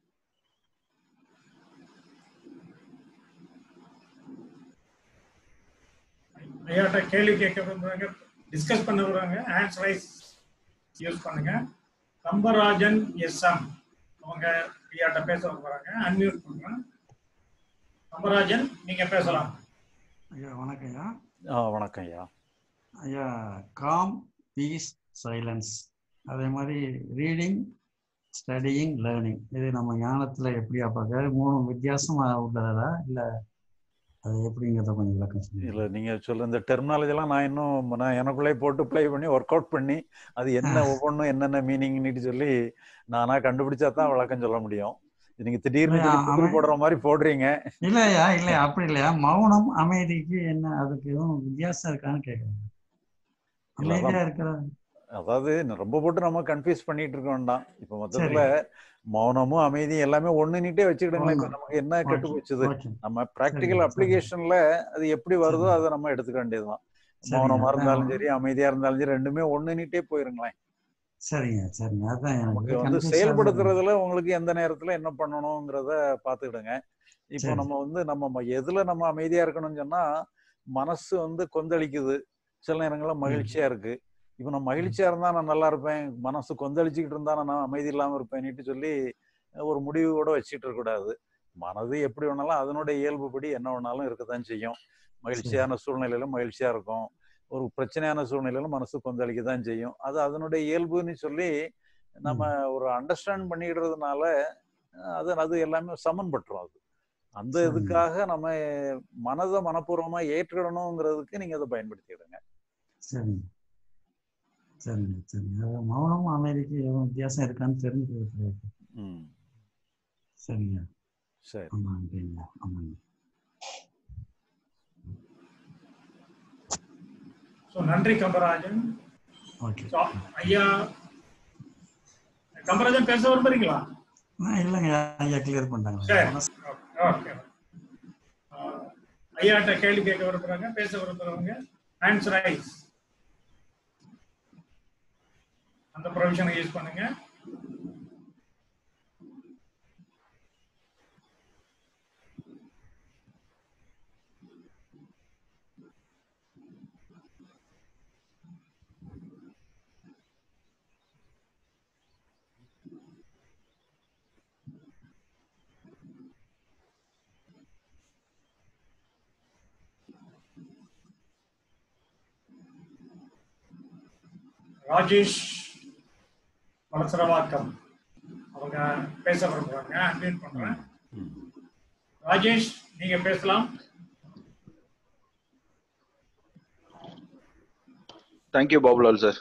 ஐயாட்ட கேள்வி கேட்க விரும்புறாங்க டிஸ்கஸ் பண்ண விடுறாங்க ஹேண்ட்ஸ் ரைஸ் யூஸ் பண்ணுங்க கம்பராஜன் எஸ் எம் அவங்க ஐயாட்ட பேச விரும்புறாங்க அன்மியூட் பண்றேன் கம்பராஜன் நீங்க பேசலாம்
ஐயா வணக்கம் ஐயா
ஆ வணக்கம் ஐயா
ஐயா காம் பீஸ் சைலன்ஸ் அதே மாதிரி ரீடிங் ஸ்டடியிங் லேர்னிங் இது நம்ம ஞானத்துல எப்படியா பார்க்க மூணு வித்தியாசமா உள்ளதா இல்ல அது எப்படிங்கிறத கொஞ்சம் விளக்கம் சொல்லுங்க
இல்ல நீங்க சொல்ற இந்த டெர்மினாலஜி எல்லாம் நான் இன்னும் நான் எனக்குள்ளே போட்டு ப்ளே பண்ணி ஒர்க் அவுட் பண்ணி அது என்ன ஒவ்வொன்றும் என்னென்ன மீனிங்னு சொல்லி நானா கண்டுபிடிச்சா தான் விளக்கம் சொல்ல முடியும் இது நீங்க திடீர்னு
இல்லையா,
சொல்லி புதிர்
அவன்-
போடுற மாதிரி போடுறீங்க
இல்லையா இல்லையா அப்படி இல்லையா மௌனம் அமைதிக்கு என்ன அதுக்கு எதுவும் வித்தியாசம் இருக்கான்னு கேட்குறேன்
இல்ல, அதான்
அமைதியா இருக்கிற
அதாவது இன்னும் ரொம்ப போட்டு நம்ம கன்ஃபியூஸ் பண்ணிட்டு இருக்க வேண்டாம் இப்ப மொத்தத்துல
சரி.
மௌனமும் அமைதியும் எல்லாமே ஒண்ணுன்னுட்டே வச்சுக்கிடுங்களேன் இப்ப
ஒண்ணு.
நமக்கு என்ன கெட்டு
ஓகே
போச்சுது
ஓகே
நம்ம ப்ராக்டிக்கல்
சரிங்க,
அப்ளிகேஷன்ல அது எப்படி வருதோ
சரிங்க.
அதை நம்ம எடுத்துக்க வேண்டியதுதான்
சரிங்க,
மௌனமா
அதான்
இருந்தாலும் சரி அமைதியா இருந்தாலும் சரி ரெண்டுமே ஒண்ணுன்னுட்டே போயிருங்களேன்
சரிங்க சரிங்க அதான்
நமக்கு
எனக்கு
வந்து
கன்ஃபியூஸ்
செயல்படுத்துறதுல உங்களுக்கு எந்த நேரத்துல என்ன பண்ணணுங்கிறத பாத்துக்கிடுங்க இப்போ
சரி.
நம்ம வந்து நம்ம ம- எதுல நம்ம அமைதியா இருக்கணும்னு சொன்னா மனசு வந்து கொந்தளிக்குது சில நேரங்கள்ல மகிழ்ச்சியா இருக்கு இப்போ நான் மகிழ்ச்சியா இருந்தா நான் நல்லா இருப்பேன் மனசு கொந்தளிச்சுக்கிட்டு இருந்தா நான் அமைதி இல்லாம இருப்பேன்னுட்டு சொல்லி ஒரு முடிவு கூட வச்சுட்டு இருக்க கூடாது மனது எப்படி வேணாலும் அதனுடைய இயல்புப்படி என்ன வேணாலும் இருக்கத்தான் செய்யும் மகிழ்ச்சியான சூழ்நிலையில மகிழ்ச்சியா இருக்கும் ஒரு பிரச்சனையான சூழ்நிலையில மனசு கொந்தளிக்க தான் செய்யும் அது அதனுடைய இயல்புன்னு சொல்லி நம்ம ஒரு அண்டர்ஸ்டாண்ட் பண்ணிடுறதுனால அஹ், அது அது எல்லாமே சமன்பட்டுரும் அது அந்த
சரிங்க.
இதுக்காக நம்ம மனதை மனப்பூர்வமா ஏற்றுக்கிடணுங்கிறதுக்கு நீங்க அதை பயன்படுத்திடுங்க
சரிங்க சரிங்க சரிங்க அது மௌனம் அமைதிக்கு எதுவும் வித்தியாசம் இருக்கான்னு தெரிஞ்சுக்கிறது
ம்
சரிங்க
சரி
ஆமாங்க ஆமாங்க
ஸோ நன்றி கம்பராஜன்
ஓகே
So, ஐயா கம்பராஜன் பேச விரும்புறீங்களா
ஆ இல்லைங்க ஐயா கிளியர் பண்ணிட்டாங்க
சரி ஓகே ஐயாட்ட கேள்வி கேட்க விரும்புறாங்க பேச விரும்புறவங்க ஹேண்ட்ஸ் ரைஸ் அந்த ப்ரொவிஷனை யூஸ் பண்ணுங்க ராஜேஷ் வளசரவாக்கம் அவங்க பேச விரும்புறாங்க அன்மியூட் பண்றேன்
ம்
ராஜேஷ் நீங்க பேசலாம்
தேங்க்யூ பாபுலால் சார்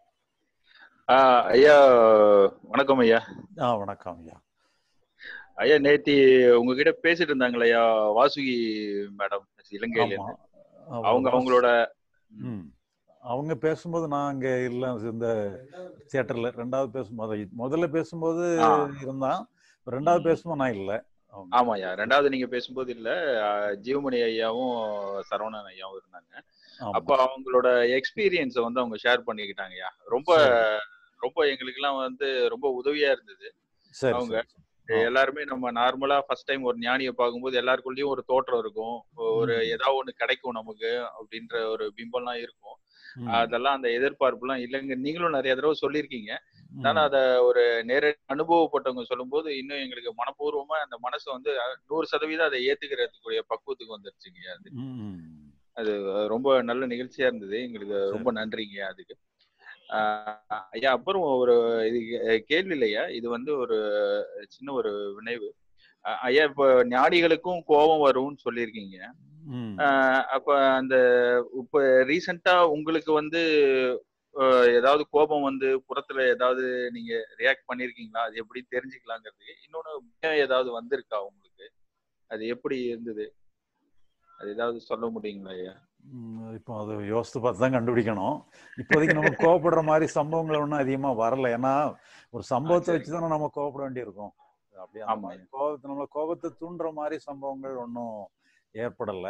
ஐயா வணக்கம் ஐயா
ஆ வணக்கம் ஐயா
ஐயா நேத்தி உங்ககிட்ட பேசிட்டு இருந்தாங்களே ஐயா வாசுகி மேடம் இலங்கையில
ஆமா
இருந்து அவங்க அவங்களோட
ம் அவங்க பேசும்போது நான் அங்க இல்ல இந்த தியேட்டர்ல ரெண்டாவது பேசும்போது முதல்ல பேசும்போது
ஆ.
இருந்தான் ரெண்டாவது பேசும்போது நான் இல்ல அவங்க
ஆமா ஐயா ரெண்டாவது நீங்க பேசும்போது இல்ல அஹ், ஜீவமணி ஐயாவும் சரவணன் ஐயாவும் இருந்தாங்க
ஆமா
அப்ப அவங்களோட எக்ஸ்பீரியன்ஸை வந்து அவங்க ஷேர் பண்ணிக்கிட்டாங்க ஐயா ரொம்ப
சரி
ரொம்ப எங்களுக்கு எல்லாம் வந்து ரொம்ப உதவியா இருந்தது
சரி
அவங்க
சரி ஆ
எல்லாருமே நம்ம நார்மலா ஃபர்ஸ்ட் டைம் ஒரு ஞானியை பார்க்கும்போது எல்லாருக்குள்ளயும் ஒரு தோற்றம் இருக்கும் ஒரு
ம்
ஏதாவது ஒண்ணு கிடைக்கும் நமக்கு அப்படின்ற ஒரு பிம்பம்லாம் இருக்கும்
ம்
அதெல்லாம் அந்த எதிர்பார்ப்புலாம் இல்லைங்க நீங்களும் நிறைய தடவை சொல்லியிருக்கீங்க ஆனா
ம்
அத ஒரு நேரடி அனுபவப்பட்டவங்க சொல்லும்போது இன்னும் எங்களுக்கு மனப்பூர்வமா அந்த மனசு வந்து அஹ், நூறு சதவீதம் அதை ஏத்துக்கிறதுக்குரிய பக்குவத்துக்கு வந்துருச்சுங்க அது
ம்
அது ரொம்ப நல்ல நிகழ்ச்சியா இருந்தது எங்களுக்கு ரொம்ப
சரி
நன்றிங்க அதுக்கு ஆஹ் ஐயா அப்புறம் ஒரு இது கே- கேள்வி இல்லையா இது வந்து ஒரு சின்ன ஒரு வினைவு அஹ் ஐயா இப்ப ஞானிகளுக்கும் கோபம் வரும்னு சொல்லியிருக்கீங்க
ம்
ஆஹ் அப்ப அந்த இப்ப ரீசெண்டா உங்களுக்கு வந்து ஆஹ் ஏதாவது கோபம் வந்து புறத்துல ஏதாவது நீங்க ரியாக்ட் பண்ணிருக்கீங்களா அது எப்படி தெரிஞ்சுக்கலாங்கிறது இன்னொன்னு பயம் ஏதாவது வந்திருக்கா உங்களுக்கு அது எப்படி இருந்தது அது ஏதாவது சொல்ல முடியுங்களா ஐயா
ம், இப்போ அது யோசித்து பார்த்து தான் கண்டுபிடிக்கணும் இப்போதைக்கு நம்ம கோவப்படுற மாதிரி சம்பவங்கள் ஒன்றும் அதிகமாக வரல ஏன்னா ஒரு
ஆ
சம்பவத்தை வச்சு
சரிங்க
தானே நம்ம கோவப்பட வேண்டியிருக்கும் அப்படி அந்த
ஆமா
மாதிரி
ஐயா
கோபத்தை நம்மள கோபத்தை தூண்டுற மாதிரி சம்பவங்கள் ஒன்றும் ஏற்படலை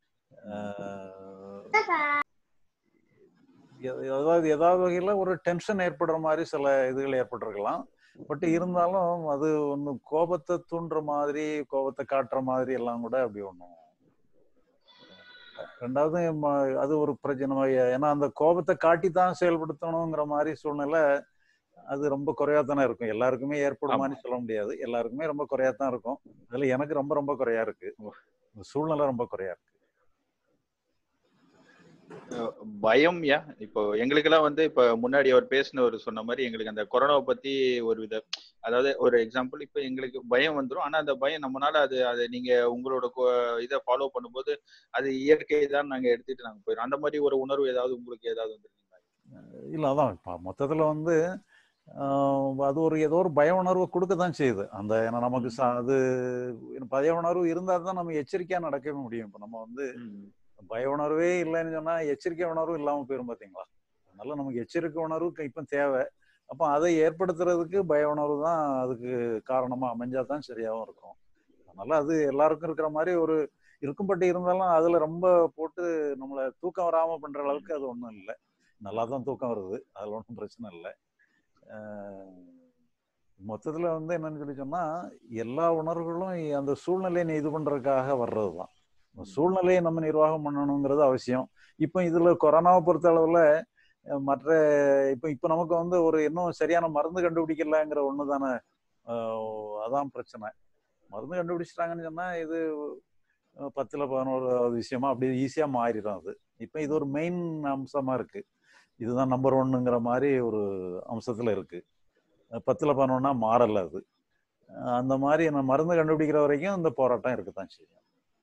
ஆஹ் எ- அதாவது ஏதாவது வகையில் ஒரு டென்ஷன் ஏற்படுற மாதிரி சில இதுகள் ஏற்பட்டிருக்கலாம் பட் இருந்தாலும் அது ஒன்றும் கோபத்தை தூண்டுற மாதிரி கோபத்தை காட்டுற மாதிரி எல்லாம் கூட அப்படி ஒன்றும் ரெண்டாவது ம- அது ஒரு பிரச்சனை ஏன்னா அந்த கோபத்தை காட்டி தான் செயல்படுத்தணுங்கிற மாதிரி சூழ்நிலை அது ரொம்ப குறையா தானே இருக்கும் எல்லாருக்குமே
ஆமா
ஏற்படுமான்னு சொல்ல முடியாது எல்லாருக்குமே ரொம்ப குறையா தான் இருக்கும் அதுல எனக்கு ரொம்ப ரொம்ப குறையா இருக்கு இந்த சூழ்நிலை ரொம்ப குறையா இருக்கு
அஹ் பயம் யா இப்போ எங்களுக்கெல்லாம் வந்து இப்ப முன்னாடி அவர் பேசினவர் சொன்ன மாதிரி எங்களுக்கு அந்த கொரோனாவை பத்தி ஒரு வித அதாவது ஒரு எக்ஸாம்பிள் இப்போ எங்களுக்கு பயம் வந்துரும் ஆனா அந்த பயம் நம்மனால அது அது நீங்க உங்களோட கொ- இதை ஃபாலோ பண்ணும்போது அது இயற்கை தான் நாங்க எடுத்துட்டு நாங்க போயிடும் அந்த மாதிரி ஒரு உணர்வு ஏதாவது உங்களுக்கு ஏதாவது வந்துருக்கீங்களா
இல்ல அதான் இப்ப மொத்தத்துல வந்து ஆஹ், அது ஒரு ஏதோ ஒரு பய உணர்வு கொடுக்க தான் செய்யுது அந்த ஏன்னா நமக்கு
ம்
ச- அது பய உணர்வு இருந்தா தான் நம்ம எச்சரிக்கையா நடக்கவே முடியும் இப்ப நம்ம வந்து
ம்
பய உணர்வே இல்லைன்னு சொன்னா எச்சரிக்கை உணர்வு இல்லாம போயிரும் பாத்தீங்களா அதனால நமக்கு எச்சரிக்கை உணர்வு க- இப்ப தேவை அப்போ அதை ஏற்படுத்துறதுக்கு பய உணர்வு தான் அதுக்கு காரணமா அமைஞ்சா தான் சரியாவும் இருக்கும் அதனால அது எல்லாருக்கும் இருக்கிற மாதிரி ஒரு இருக்கும் பட் இருந்தாலும் அதுல ரொம்ப போட்டு நம்மளை தூக்கம் வராம பண்ற அளவுக்கு அது ஒண்ணும் இல்லை நல்லா தான் தூக்கம் வருது அதுல ஒன்றும் பிரச்சனை இல்லை மொத்தத்துல வந்து என்னன்னு சொல்லி சொன்னா எல்லா உணர்வுகளும் அந்த சூழ்நிலையை இது பண்றதுக்காக வர்றது தான் சூழ்நிலையை நம்ம நிர்வாகம் பண்ணணுங்கிறது அவசியம் இப்போ இதுல கொரோனாவை பொறுத்த அளவுல அஹ், மற்ற இப்போ இப்போ நமக்கு வந்து ஒரு இன்னும் சரியான மருந்து கண்டுபிடிக்கலங்கிற ஒண்ணு தானே ஆஹ், அதான் பிரச்சனை மருந்து கண்டுபிடிச்சிட்டாங்கன்னு சொன்னா இது அஹ், பத்துல பதினோராவது விஷயமா அப்படி ஈஸியா மாறிடும் அது இப்போ இது ஒரு மெயின் அம்சமா இருக்கு இதுதான் நம்பர் ஒன்னுங்கிற மாதிரி ஒரு அம்சத்துல இருக்கு அஹ், பத்துல பதினொன்னா மாறல அது அஹ், அந்த மாதிரி நம்ம மருந்து கண்டுபிடிக்கிற வரைக்கும் இந்த போராட்டம் இருக்குதான் செய்யும்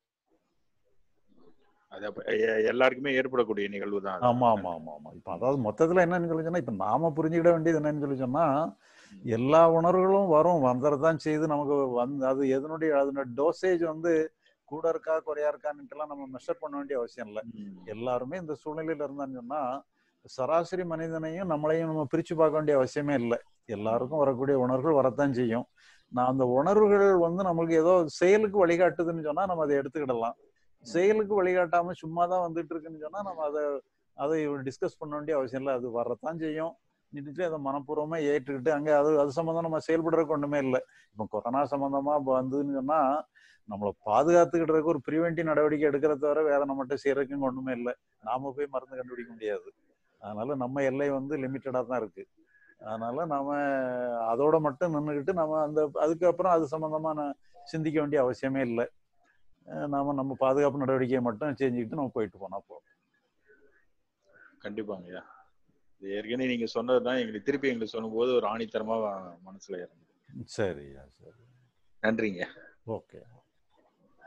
அது அப்ப எ- எல்லாருக்குமே ஏற்படக்கூடிய நிகழ்வு தான் அது.
ஆமா ஆமா ஆமா ஆமா இப்ப அதாவது மொத்தத்துல என்னன்னு சொல்லி சொன்னா இப்ப நாம புரிஞ்சுக்கிட வேண்டியது என்னன்னு சொல்லி சொன்னா எல்லா உணர்வுகளும் வரும் வந்துடத்தான் செய்து நமக்கு வந்து அது எதனுடைய அதனுடைய டோசேஜ் வந்து கூட இருக்கா குறையா இருக்கான்னுட்டுலாம் நம்ம மெஷர் பண்ண வேண்டிய அவசியம் இல்லை
ம்.
எல்லாருமே இந்த சூழ்நிலையில இருந்தான்னு சொன்னா சராசரி மனிதனையும் நம்மளையும் நம்ம பிரிச்சு பார்க்க வேண்டிய அவசியமே இல்லை எல்லாருக்கும் வரக்கூடிய உணர்வுகள் வரத்தான் செய்யும் நான் அந்த உணர்வுகள் வந்து நம்மளுக்கு ஏதோ செயலுக்கு வழிகாட்டுதுன்னு சொன்னா நம்ம அதை எடுத்துக்கிடலாம் செயலுக்கு வழிகாட்டாம சும்மா தான் வந்துட்டு இருக்குன்னு சொன்னா நம்ம அதை அதை டிஸ்கஸ் பண்ண வேண்டிய அவசியம் இல்லை அது வரத்தான் செய்யும் நின்றுட்டு அதை மனப்பூர்வமா ஏற்றுக்கிட்டு அங்க அது அது சம்பந்தம் நம்ம செயல்படுறதுக்கு ஒண்ணுமே இல்லை இப்போ கொரோனா சம்பந்தமா இப்ப வந்ததுன்னு சொன்னா நம்மளை பாதுகாத்துக்கிட்டதுக்கு ஒரு ப்ரிவென்டிவ் நடவடிக்கை எடுக்கிறத தவிர வேற நம்மகிட்ட செய்யறதுக்கு ஒண்ணுமே இல்லை நாம போய் மருந்து கண்டுபிடிக்க முடியாது அதனால நம்ம எல்லை வந்து லிமிட்டடா தான் இருக்கு அதனால நாம அதோட மட்டும் நின்றுக்கிட்டு நம்ம அந்த அதுக்கப்புறம் அது சம்பந்தமா நான் சிந்திக்க வேண்டிய அவசியமே இல்லை அஹ் நாம நம்ம பாதுகாப்பு நடவடிக்கையை மட்டும் செஞ்சுக்கிட்டு நம்ம போயிட்டு போனா போதும்
கண்டிப்பாங்க ஐயா இது ஏற்கனவே நீங்க சொன்னதுதான் எங்களுக்கு திருப்பி எங்களுக்கு சொல்லும்போது ஒரு ஆணித்தரமா மனசுல இறங்குது
சரியா சரி
நன்றிங்க
okay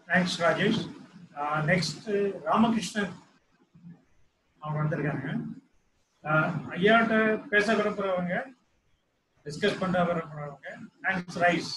thanks Rajesh next Ramakrishnan அவங்க வந்திருக்காங்க ஆஹ் ஐயாட்ட பேச விரும்புறவங்க டிஸ்கஸ் பண்ண விரும்புறவங்க ஹேண்ட்ஸ் ரைஸ்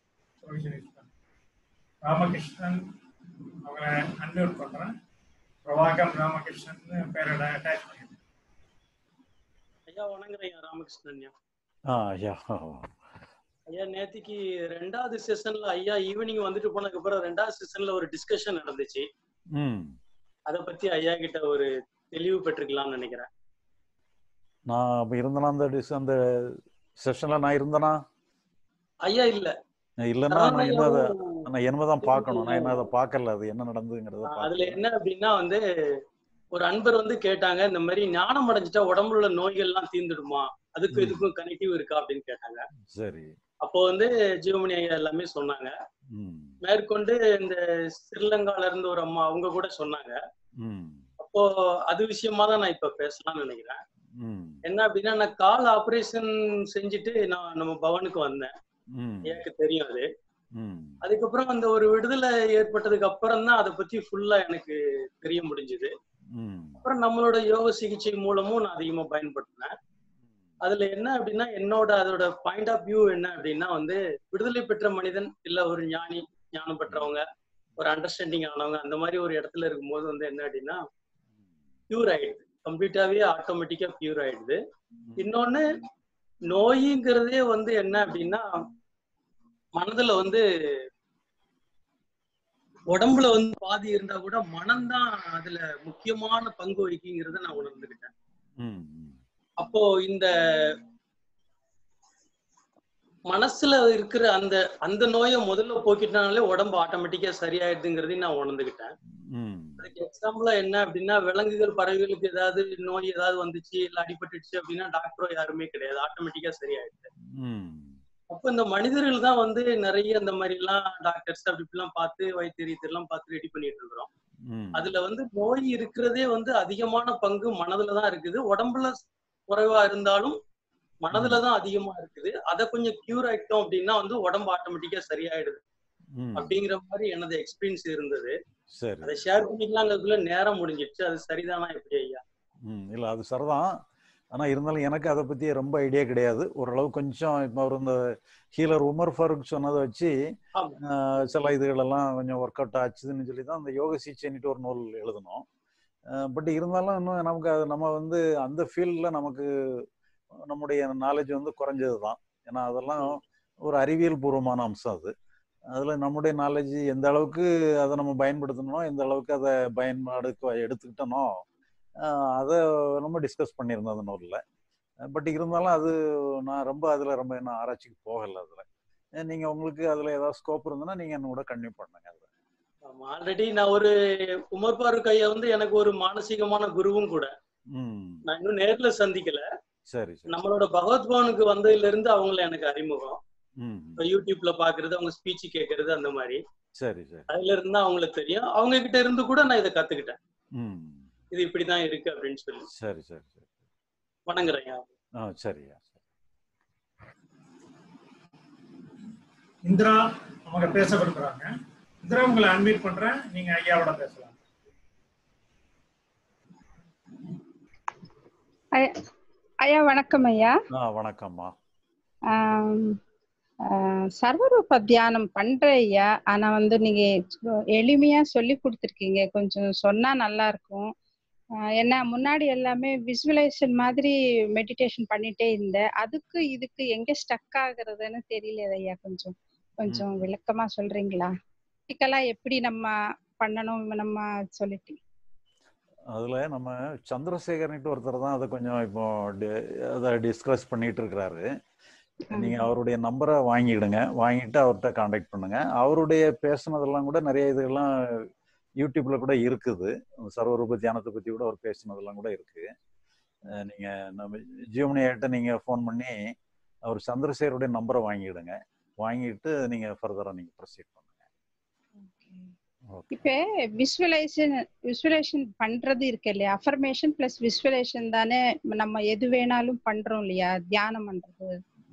ராமகிருஷ்ணன் அவங்கள அன்மியூட் பண்றேன் பிரபாகம் ராமகிருஷ்ணன் பேரோட அட்டாச் பண்ணிருக்கேன்
ஐயா வணங்குறேன் ஐயா ராமகிருஷ்ணன் ஐயா
ஆ ஐயா
ஐயா நேத்திக்கு ரெண்டாவது செஷன்ல ஐயா ஈவினிங் வந்துட்டு போனதுக்கு அப்புறம் ரெண்டாவது செஷன்ல ஒரு டிஸ்கஷன் நடந்துச்சு
ம்
அத பத்தி ஐயா கிட்ட ஒரு தெளிவு பெற்றுக்கலாம்னு நினைக்கிறேன்
நான் அப்போ இருந்தேனா அந்த டிஸ் அந்த செஷனில் நான் இருந்தேனா
ஐயா இல்ல
இல்லைன்னா நான் என்ன அதை
சரவணையாவும்
நான் என்னதான் பார்க்கணும் நான் என்ன அதை பார்க்கல அது என்ன நடந்ததுங்கிறத
அதுல
பார்க்கல
என்ன அப்படின்னா வந்து ஒரு அன்பர் வந்து கேட்டாங்க இந்த மாதிரி ஞானம் அடைஞ்சிட்டா உடம்புல உள்ள நோய்கள் எல்லாம் தீர்ந்துடுமா அதுக்கும்
ம்.
இதுக்கும் கனெக்டிவ் இருக்கா அப்படின்னு கேட்டாங்க
சரி
அப்போ வந்து ஜீவமணி ஐயா எல்லாமே சொன்னாங்க
ம்
மேற்கொண்டு இந்த ஸ்ரீலங்கால இருந்து ஒரு அம்மா அவங்க கூட சொன்னாங்க
ம்
அப்போ அது விஷயமா தான் நான் இப்ப பேசலாம்னு நினைக்கிறேன்
ம்
என்ன அப்படின்னா நான் கால் ஆபரேஷன் செஞ்சுட்டு நான் நம்ம பவனுக்கு வந்தேன்
ம்
எனக்கு தெரியும் அது
ம்
அதுக்கப்புறம் அந்த ஒரு விடுதலை ஏற்பட்டதுக்கு அப்புறம் தான் அதை பத்தி ஃபுல்லா எனக்கு தெரிய முடிஞ்சது
ம்
அப்புறம் நம்மளோட யோக சிகிச்சை மூலமும் நான் அதிகமா பயன்படுத்தினேன் அதுல என்ன அப்படின்னா என்னோட அதோட பாயிண்ட் ஆஃப் வியூ என்ன அப்படின்னா வந்து விடுதலை பெற்ற மனிதன் இல்ல ஒரு ஞானி ஞானம் பெற்றவங்க ஒரு அண்டர்ஸ்டாண்டிங் ஆனவங்க அந்த மாதிரி ஒரு இடத்துல இருக்கும்போது வந்து என்ன அப்படின்னா பியூர் ஆயிடுது கம்ப்ளீட்டாவே ஆட்டோமேட்டிக்கா பியூர் ஆயிடுது இன்னொன்னு நோய்ங்கிறதே வந்து என்ன அப்படின்னா மனதுல வந்து உடம்புல வந்து பாதி இருந்தா கூட மனம்தான் அதுல முக்கியமான பங்கு வகிக்குங்கிறத நான் உணர்ந்துக்கிட்டேன்
ம்
அப்போ இந்த மனசுல இருக்கிற அந்த அந்த நோயை முதல்ல போக்கிட்டனாலே உடம்பு ஆட்டோமேட்டிக்கா சரியாயிடுதுங்கிறதையும் நான் உணர்ந்துக்கிட்டேன்
ம்
அதுக்கு எக்ஸாம்பிளா என்ன அப்படின்னா விலங்குகள் பறவைகளுக்கு ஏதாவது நோய் ஏதாவது வந்துச்சு இல்ல அடிபட்டுச்சு அப்படின்னா டாக்டரோ யாருமே கிடையாது ஆட்டோமேட்டிக்கா சரியாயிடுது
ம்
அப்போ இந்த மனிதர்கள் தான் வந்து நிறைய இந்த மாதிரி எல்லாம் டாக்டர்ஸ் அப்படி இப்படிலாம் பார்த்து வைத்தியரியத்தெல்லாம் பார்த்து ரெடி பண்ணிட்டு இருக்கிறோம்
ம்
அதுல வந்து நோய் இருக்கிறதே வந்து அதிகமான பங்கு மனதுல தான் இருக்குது உடம்புல குறைவா இருந்தாலும் மனதுல தான் அதிகமா இருக்குது அதை கொஞ்சம் கியூர் ஆயிட்டோம் அப்படின்னா வந்து உடம்பு ஆட்டோமேட்டிக்கா சரியாயிடுது
ம்
அப்படிங்கிற மாதிரி எனது எக்ஸ்பீரியன்ஸ் இருந்தது
சரி
அதை ஷேர் பண்ணிக்கலாங்கிறதுக்குள்ள நேரம் முடிஞ்சிடுச்சு அது சரிதானா எப்படி ஐயா
ம் இல்லை அது சரிதான் ஆனால் இருந்தாலும் எனக்கு அதை பற்றி ரொம்ப ஐடியா கிடையாது ஓரளவு கொஞ்சம் இப்போ அவர் இந்த ஹீலர் உமர் ஃபருக் சொன்னதை வச்சு
ஆமா
ஆஹ், சில இதுகளெல்லாம் கொஞ்சம் ஒர்க் அவுட் ஆச்சுதுன்னு சொல்லி தான் அந்த யோக சிகிச்சைன்னுட்டு ஒரு நூல் எழுதணும் பட் இருந்தாலும் இன்னும் நமக்கு அது நம்ம வந்து அந்த ஃபீல்டில் நமக்கு நம்முடைய நாலேஜ் வந்து குறைஞ்சது தான் ஏன்னா அதெல்லாம் ஒரு அறிவியல் பூர்வமான அம்சம் அது அதில் நம்முடைய நாலேஜ் எந்த அளவுக்கு அதை நம்ம பயன்படுத்தணுமோ எந்த அளவுக்கு அதை பயன்பாடு எடுத்துக்கிட்டனோ ஆஹ் அதை நம்ம டிஸ்கஸ் பண்ணியிருந்தோம் அந்த நூலில் பட் இருந்தாலும் அது நான் ரொம்ப அதில் ரொம்ப என்ன ஆராய்ச்சிக்கு போகலை அதில் நீங்கள் உங்களுக்கு அதில் ஏதாவது ஸ்கோப் இருந்ததுன்னா நீங்கள் என்ன கூட கன்டினியூ பண்ணுங்க அதில்
ஆமா ஆல்ரெடி நான் ஒரு உமர் பாருக் ஐயா வந்து எனக்கு ஒரு மானசீகமான குருவும் கூட
ம்
நான் இன்னும் நேர்ல சந்திக்கல
சரி சரி
நம்மளோட பகவத் பவனுக்கு வந்ததுல இருந்து அவங்கள எனக்கு அறிமுகம்
ம்
இப்ப யூடியூப்ல பாக்குறது அவங்க ஸ்பீச் கேட்கறது அந்த மாதிரி
சரி சரி
அதுல இருந்து தான் அவங்களுக்கு தெரியும் அவங்க கிட்ட இருந்து கூட நான் இதை கத்துக்கிட்டேன்
ம்
இது இப்படிதான் இருக்கு அப்படின்னு சொல்லி
சரி சரி சரி
வணங்குறேன் ஐயா.
ஆ சரியா
இந்திரா அவங்க பேச விரும்புறாங்க இந்திரா உங்களை அன்மீட் பண்றேன் நீங்க ஐயாவோட பேசலாம்
ஐயா ஐயா வணக்கம் ஐயா
ஆ வணக்கம்மா
ஆம், ஆ, சர்வரூப தியானம் பண்றேன் ஐயா ஆனா வந்து நீங்க சொ- எளிமையா சொல்லி கொடுத்துருக்கீங்க கொஞ்சம் சொன்னா நல்லா இருக்கும் ஆ, ஏன்னா முன்னாடி எல்லாமே விசுவலைசேஷன் மாதிரி மெடிடேஷன் பண்ணிட்டே இருந்தேன் அதுக்கு இதுக்கு எங்க ஸ்டக் ஆகுறதுன்னு தெரியல ஐயா கொஞ்சம் கொஞ்சம் விளக்கமா சொல்றீங்களா பிராக்டிக்கலா எப்படி நம்ம பண்ணணும் நம்ம சொல்லிட்டு
அதில் நம்ம சந்திரசேகர்னிட்டு ஒருத்தர் தான் அதை கொஞ்சம் இப்போ டி- அதை டிஸ்கஸ் பண்ணிட்டு இருக்கிறாரு நீங்கள் அவருடைய நம்பரை வாங்கிடுங்க வாங்கிட்டு அவர்கிட்ட காண்டாக்ட் பண்ணுங்க அவருடைய பேசுனதெல்லாம் கூட நிறைய இதெல்லாம் யூடியூப்ல கூட இருக்குது சர்வரூப தியானத்தை பற்றி கூட அவர் பேசுனதெல்லாம் கூட இருக்கு அஹ் நீங்க நம்ம ஜியோமனியாட்ட நீங்க ஃபோன் பண்ணி அவர் சந்திரசேகருடைய நம்பரை வாங்கிடுங்க வாங்கிட்டு நீங்க ஃபர்தரா நீங்க ப்ரொசீட் பண்ணுங்க ஓகே
இப்ப விசுவலைசேஷன் விசுவலைசேஷன் பண்றது இருக்கு இல்லையா அஃபர்மேஷன் பிளஸ் விசுவலைசேஷன் தானே நம்ம எது வேணாலும் பண்றோம் இல்லையா தியானம் பண்றது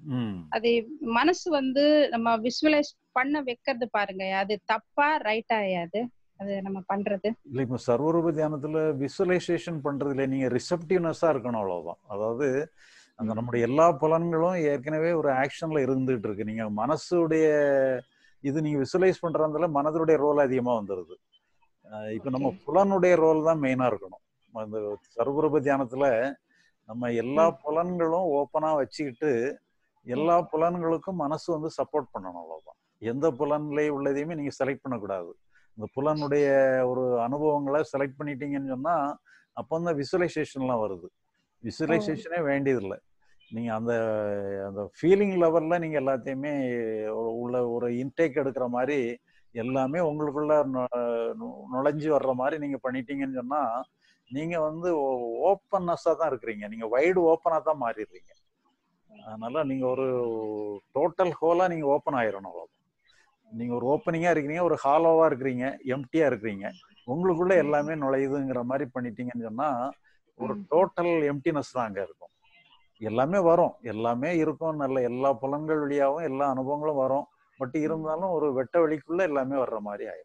ம்
அது மனசு வந்து நம்ம விசுவலைஸ் பண்ண வைக்கிறது பாருங்க அது தப்பா ரைட்டா அது அது நம்ம பண்றது
இல்லை இப்போ சர்வரூப தியானத்துல விசுவலைசேஷன் பண்றதுல நீங்க ரிசப்டிவ்னஸா இருக்கணும் அவ்வளவுதான் அதாவது அந்த நம்முடைய எல்லா புலன்களும் ஏற்கனவே ஒரு ஆக்ஷன்ல இருந்துட்டு இருக்கு நீங்க மனசுடைய இது நீங்க விசுவலைஸ் பண்றதுல மனதுடைய ரோல் அதிகமா வந்துருது அஹ் இப்ப நம்ம புலனுடைய ரோல் தான் மெயினா இருக்கணும் அந்த சர்வரூப தியானத்துல நம்ம எல்லா புலன்களும் ஓப்பனா வச்சுக்கிட்டு எல்லா புலன்களுக்கும் மனசு வந்து சப்போர்ட் பண்ணணும் அவ்வளவுதான் எந்த புலன்ல உள்ளதையுமே நீங்க செலக்ட் பண்ணக்கூடாது இந்த புலனுடைய ஒரு அனுபவங்களை செலக்ட் பண்ணிட்டீங்கன்னு சொன்னா அப்போ அந்த விசுவலைசேஷன்லாம் வருது விசுவலைசேஷனே வேண்டியதில்லை நீங்க அந்த அந்த ஃபீலிங் லெவல்ல நீங்க எல்லாத்தையுமே உ- உள்ள ஒரு இன்டேக் எடுக்கிற மாதிரி எல்லாமே உங்களுக்குள்ள நு- நு- நுழைஞ்சு வர்ற மாதிரி நீங்க பண்ணிட்டீங்கன்னு சொன்னா நீங்க வந்து ஓப்பன்னஸா தான் இருக்கிறீங்க நீங்க வைடு ஓப்பனா தான் மாறிடுறீங்க அதனால நீங்க ஒரு டோட்டல் ஹோலா நீங்க ஓப்பன் ஆயிரணும் அவ்வளவுதான் நீங்க ஒரு ஓப்பனிங்கா இருக்கிறீங்க ஒரு ஹாலோவா இருக்கிறீங்க எம்டியா இருக்கிறீங்க உங்களுக்குள்ள எல்லாமே நுழையுதுங்கிற மாதிரி பண்ணிட்டீங்கன்னு சொன்னா ஒரு டோட்டல் எம்டினஸ் தான் அங்க இருக்கும் எல்லாமே வரும் எல்லாமே இருக்கும் நல்ல எல்லா புலன்கள் வழியாவும் எல்லா அனுபவங்களும் வரும் பட் இருந்தாலும் ஒரு வெட்ட வெளிக்குள்ள எல்லாமே வர்ற மாதிரி ஆயிடும்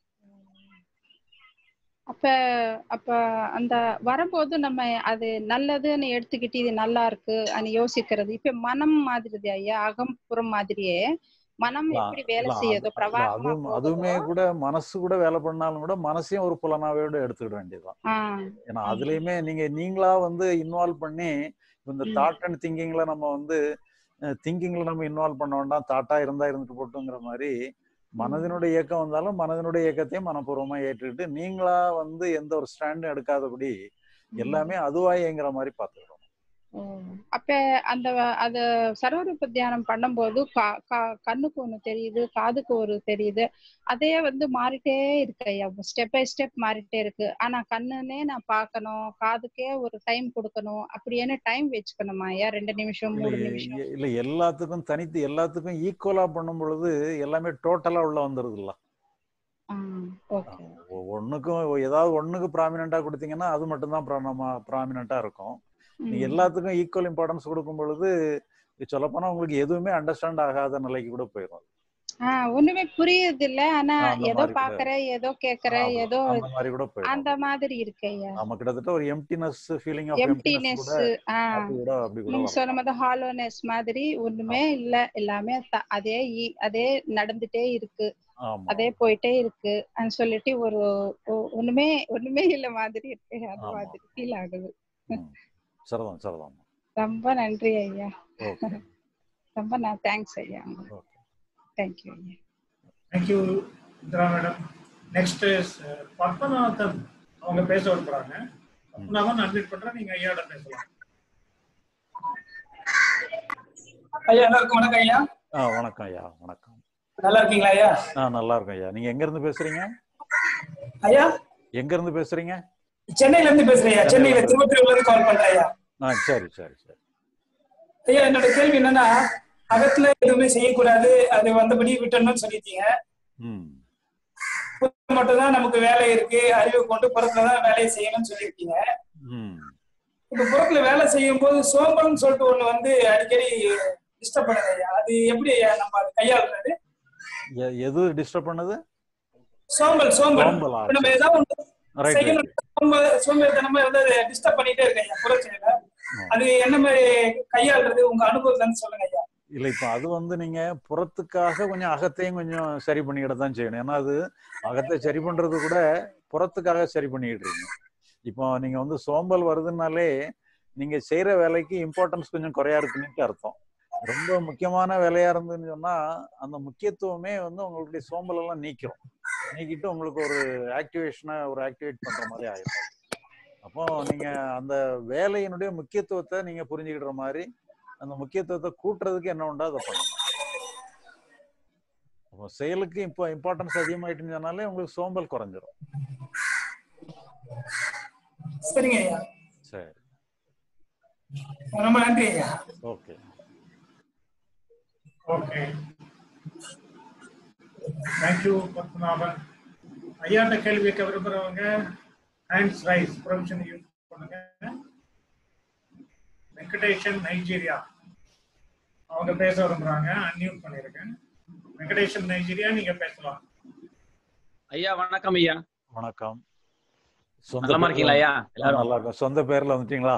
அப்ப அப்ப அந்த வரும்போது நம்ம அது நல்லதுன்னு எடுத்துக்கிட்டு இது நல்லா இருக்கு அது யோசிக்கிறது இப்ப மனம் மாதிரி ஐயா அகம் புறம் மாதிரியே மனம்
இல்ல,
எப்படி வேலை
இல்ல, அது-
செய்யுதோ
இல்ல,
பிரவாகமா
அதுவும் அதுவுமே கூட மனசு கூட வேலை பண்ணாலும் கூட மனசையும் ஒரு புலனாவே கூட எடுத்துக்கிட வேண்டியதுதான்
ஆஹ்
ஏன்னா அதுலயுமே நீங்க நீங்களா வந்து இன்வால்வ் பண்ணி இந்த தாட் அண்ட் திங்கிங்ல நம்ம வந்து திங்கிங்ல நம்ம இன்வால்வ் பண்ண வேண்டாம் தாட்டா இருந்தா இருந்துட்டு போட்டுங்கிற மாதிரி மனதினுடைய இயக்கம் வந்தாலும் மனதினுடைய இயக்கத்தையும் மனப்பூர்வமா ஏற்றுக்கிட்டு நீங்களா வந்து எந்த ஒரு ஸ்டாண்டும் எடுக்காதபடி எல்லாமே அதுவா இயங்குற மாதிரி பாத்துக்கிறோம்
ஓ. அப்ப அந்த அத சர்வரூப தியானம் பண்ணும்போது கா- கா- கண்ணுக்கு ஒண்ணு தெரியுது காதுக்கு ஒரு தெரியுது அதே வந்து மாறிட்டே இருக்கு ஐயா ஸ்டெப் பை ஸ்டெப் மாறிட்டே இருக்கு ஆனா கண்ணுனே நான் பார்க்கணும் காதுக்கே ஒரு டைம் கொடுக்கணும் அப்படியே டைம் வச்சுக்கணுமா ஐயா ரெண்டு நிமிஷம்
இல்ல
மூணு
எ-
நிமிஷம்
எ- இல்ல எல்லாத்துக்கும் தனித்து எல்லாத்துக்கும் ஈக்குவலா பண்ணும் பொழுது எல்லாமே டோட்டலா உள்ள வந்துருது இல்ல
ஓகே
ஒ- ஒண்ணுக்கும் ஏதாவது ஒண்ணுக்கு ப்ராமினெண்டா கொடுத்தீங்கன்னா அது மட்டும்தான் ப்ராமினெண்டா இருக்கும் நீங்க எல்லாத்துக்கும் ஈக்குவல் இம்பார்ட்டன்ஸ் கொடுக்கும் பொழுது சொல்லப்போனா உங்களுக்கு எதுவுமே அண்டர்ஸ்டாண்ட் ஆகாத நிலைக்கு கூட போயிடும்
ஆஹ் ஒண்ணுமே புரியுது இல்ல ஆனா
ஆ, அந்த
ஏதோ
மாதிரி கூட
பாக்குற ஏதோ கேக்குற
ஆமா,
ஏதோ
அந்த மாதிரி கூட போயிடும்
அந்த மாதிரி இருக்கு ஐயா
நம்ம கிட்டத்தட்ட ஒரு emptiness feeling of emptiness
emptiness
கூட
ஆஹ்
அப்படி கூட அப்படி கூட
நீங்க
வரலாம்
சொன்ன மாதிரி ஹாலோனஸ் மாதிரி ஒண்ணுமே இல்ல எல்லாமே த- அதே இ- அதே நடந்துட்டே இருக்கு
ஆமா
அதே போயிட்டே இருக்கு ன்னு சொல்லிட்டு ஒரு ஒ- ஒண்ணுமே ஒண்ணுமே இல்ல மாதிரி இருக்கு அது
ஆமா
மாதிரி ஃபீல் ஆகுது
சரிதான் சரிதான்
ரொம்ப நன்றி ஐயா
ஓகே
ரொம்ப நான் தேங்க்ஸ் ஐயா
ஓகே
தேங்க்யூ ஐயா
thank you Indira madam next Padmanathan அவங்க பேச விரும்புறாங்க பத்மநாதன் அட்மிட் பண்றேன் நீங்க ஐயாவோட பேசலாம்
ஐயா எல்லாருக்கும் வணக்கம் ஐயா
ஆ வணக்கம் ஐயா வணக்கம்
நல்லா இருக்கீங்களா ஐயா
ஆ நல்லா இருக்கும் ஐயா நீங்க எங்க இருந்து பேசுறீங்க
ஐயா
எங்க இருந்து பேசுறீங்க
சென்னையில இருந்து பேசுறேன் ஐயா சென்னையில திருவொற்றியூர்ல இருந்து கால் பண்றேன் ஐயா
ஆ சரி சரி சரி
ஐயா என்னோட கேள்வி என்னன்னா அகத்துல எதுவுமே செய்யக்கூடாது அது வந்தபடி விட்டணும்னு சொல்லிட்டீங்க
ம்
புறத்துல மட்டும்தான் நமக்கு வேலை இருக்கு அறிவு கொண்டு புறத்துல தான் வேலையை செய்யணும்னு சொல்லியிருக்கீங்க
ம்
இப்ப புறத்துல வேலை செய்யும் போது சோம்பல்னு சொல்லிட்டு ஒண்ணு வந்து அடிக்கடி டிஸ்டர்ப் பண்ணுது ஐயா அது எப்படி ஐயா நம்ம அதை கையாளுறது
எ- எது டிஸ்டர்ப் பண்ணுது
சோம்பல் சோம்பல்
சோம்பலா
இப்ப நம்ம
சரி
ஏதாவது ஒண்ணு
ரைட் ரைட்
செய்யணும் சோம்பல் சோம்பேறித்தனமா வந்து டிஸ்டர்ப் பண்ணிட்டே இருக்கேன் ஐயா புறச்செயல அது என்ன மாதிரி கையாளுறது உங்க அனுபவத்துல இருந்து சொல்லுங்க ஐயா
இல்ல இப்ப அது வந்து நீங்க புறத்துக்காக கொஞ்சம் அகத்தையும் கொஞ்சம் சரி பண்ணிக்கிட தான் செய்யணும் ஏன்னா அது அகத்தை சரி பண்றது கூட புறத்துக்காக சரி பண்ணிக்கிட்டு இருக்கீங்க இப்போ நீங்க வந்து சோம்பல் வருதுனாலே நீங்க செய்யற வேலைக்கு இம்பார்ட்டன்ஸ் கொஞ்சம் குறையா இருக்குன்னு அர்த்தம் ரொம்ப முக்கியமான வேலையா இருந்ததுன்னு சொன்னா அந்த முக்கியத்துவமே வந்து உங்களுடைய சோம்பல் எல்லாம் நீக்கிறோம் நீக்கிட்டு உங்களுக்கு ஒரு ஆக்டிவேஷனை ஒரு ஆக்டிவேட் பண்ற மாதிரி ஆயிடும் அப்போ நீங்க அந்த வேலையினுடைய முக்கியத்துவத்தை நீங்க புரிஞ்சுக்கிற மாதிரி அந்த முக்கியத்துவத்தை கூட்டுறதுக்கு என்ன உண்டோ அதை பண்ணணும் அப்போ செயலுக்கு இப்போ இம்பார்ட்டன்ஸ் அதிகமாயிட்டுன்னு சொன்னாலே உங்களுக்கு சோம்பல் குறைஞ்சிரும்
சரிங்க ஐயா
சரி
ரொம்ப நன்றி ஐயா
ஓகே
ஓகே தேங்க்யூ பத்மநாபன் ஐயாட்ட கேள்வி கேட்க விரும்புறவங்க ஹேண்ட்ஸ் ரைஸ் ப்ரொவிஷன் யூஸ் பண்ணுங்க வெங்கடேஷன் நைஜீரியா அவங்க பேச விரும்புறாங்க அன்மியூட் பண்ணிருக்கேன் வெங்கடேஷன் நைஜீரியா நீங்க பேசலாம்
ஐயா வணக்கம் ஐயா
வணக்கம்
நலமா
பேர்ல
இருக்கீங்களா ஐயா
வந்து- ஆ,
எல்லாரும்
நல்லா இருக்கும் சொந்த பேர்ல வந்துட்டீங்களா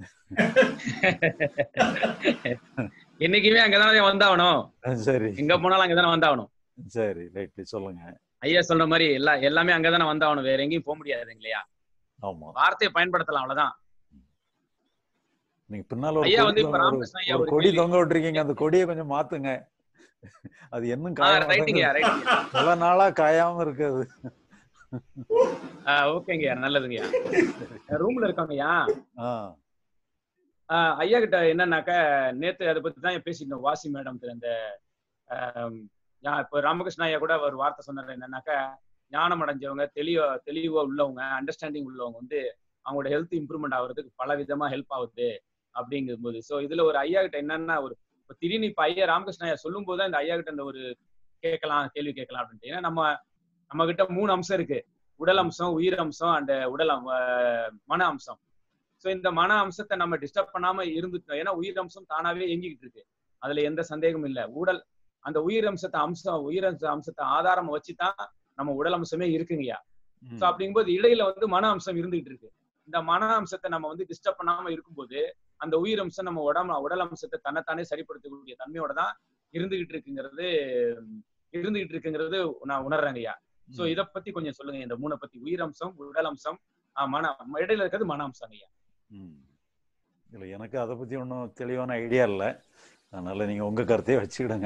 என்னைக்குமே அங்கதானே வந்தாகணும்
சரி
எங்க போனாலும் அங்கதானே வந்தாகணும்
சரி ரைட் சொல்லுங்க
ஐயா சொல்ற மாதிரி எல்லா எல்லாமே அங்கதானே வந்தாகணும் வேற எங்கேயும் போக முடியாது இல்லையா
ஆமா
வார்த்தையை பயன்படுத்தலாம் அவ்வளவுதான்
நீங்க பின்னால ஒரு
ஐயா
கொடி
வந்து இப்ப
தொங்க- ஒரு
ராமகிருஷ்ணன் ஐயா
ஒரு
ஒரு
கொடி
கேள்வி
தொங்க விட்டுருக்கீங்க அந்த கொடியை கொஞ்சம் மாத்துங்க அது இன்னும்
ஆ
காயாம
ரைட்டுங்கய்யா
தான்
ரைட்டுங்க
பல நாளா காயாம இருக்கு அது
ஓகேங்கய்யா நல்லதுங்கய்யா ரூம்ல இருக்காங்கய்யா
ஆ
ஆஹ் ஐயா கிட்ட என்னன்னாக்க நேத்து அதை பத்தி தான் பேசிட்டு இருந்தோம் வாசி மேடம் இந்த ஆம், ஞா- இப்ப ராமகிருஷ்ண ஐயா கூட ஒரு வார்த்தை சொன்னாரு என்னன்னாக்க ஞானம் அடைஞ்சவங்க தெளிவா தெளிவா உள்ளவங்க அண்டர்ஸ்டாண்டிங் உள்ளவங்க வந்து அவங்களோட ஹெல்த் இம்ப்ரூவ்மெண்ட் ஆகுறதுக்கு பல விதமா ஹெல்ப் ஆகுது அப்படிங்கும்போது சோ இதுல ஒரு ஐயா கிட்ட என்னன்னா ஒரு இப்ப திடீர்னு இப்ப ஐயா ராமகிருஷ்ண ஐயா சொல்லும் போது இந்த ஐயா கிட்ட இந்த ஒரு கேட்கலாம் கேள்வி கேட்கலாம் அப்படின்ட்டு ஏன்னா நம்ம நம்ம கிட்ட மூணு அம்சம் இருக்கு உடல் அம்சம் உயிர் அம்சம் அண்ட் உடல் அம்- ஆஹ் மன அம்சம் சோ இந்த மன அம்சத்தை நம்ம டிஸ்டர்ப் பண்ணாம இருந்துட்டோம் ஏன்னா உயிர் அம்சம் தானாவே இயங்கிக்கிட்டு இருக்கு அதுல எந்த சந்தேகமும் இல்ல உடல் அந்த உயிர் அம்சத்தை அம்சம் உயிர் அம்ச அம்சத்தை ஆதாரம் வச்சுதான் நம்ம உடல் அம்சமே இருக்குங்கய்யா சோ அப்படிங்கும்போது இடையில வந்து மன அம்சம் இருந்துகிட்டு இருக்கு இந்த மன அம்சத்தை நம்ம வந்து டிஸ்டர்ப் பண்ணாம இருக்கும்போது அந்த உயிர் அம்சம் நம்ம உடம்பு உடல் அம்சத்தை தன்னைத்தானே சரிப்படுத்தக்கூடிய தன்மையோட தான் இருந்துகிட்டு இருக்குங்கிறது இருந்துகிட்டு இருக்குங்கிறது நான் உணர்றேங்கய்யா சோ இத பத்தி கொஞ்சம் சொல்லுங்க இந்த மூணை பத்தி உயிர் அம்சம் உடல் அம்சம் ஆஹ் மன இடையில இருக்கிறது மன அம்சம் ஐயா
ம். இல்ல எனக்கு அதை பத்தி ஒன்றும் தெளிவான ஐடியா இல்லை அதனால நீங்க உங்க கருத்தையே வச்சுக்கிடுங்க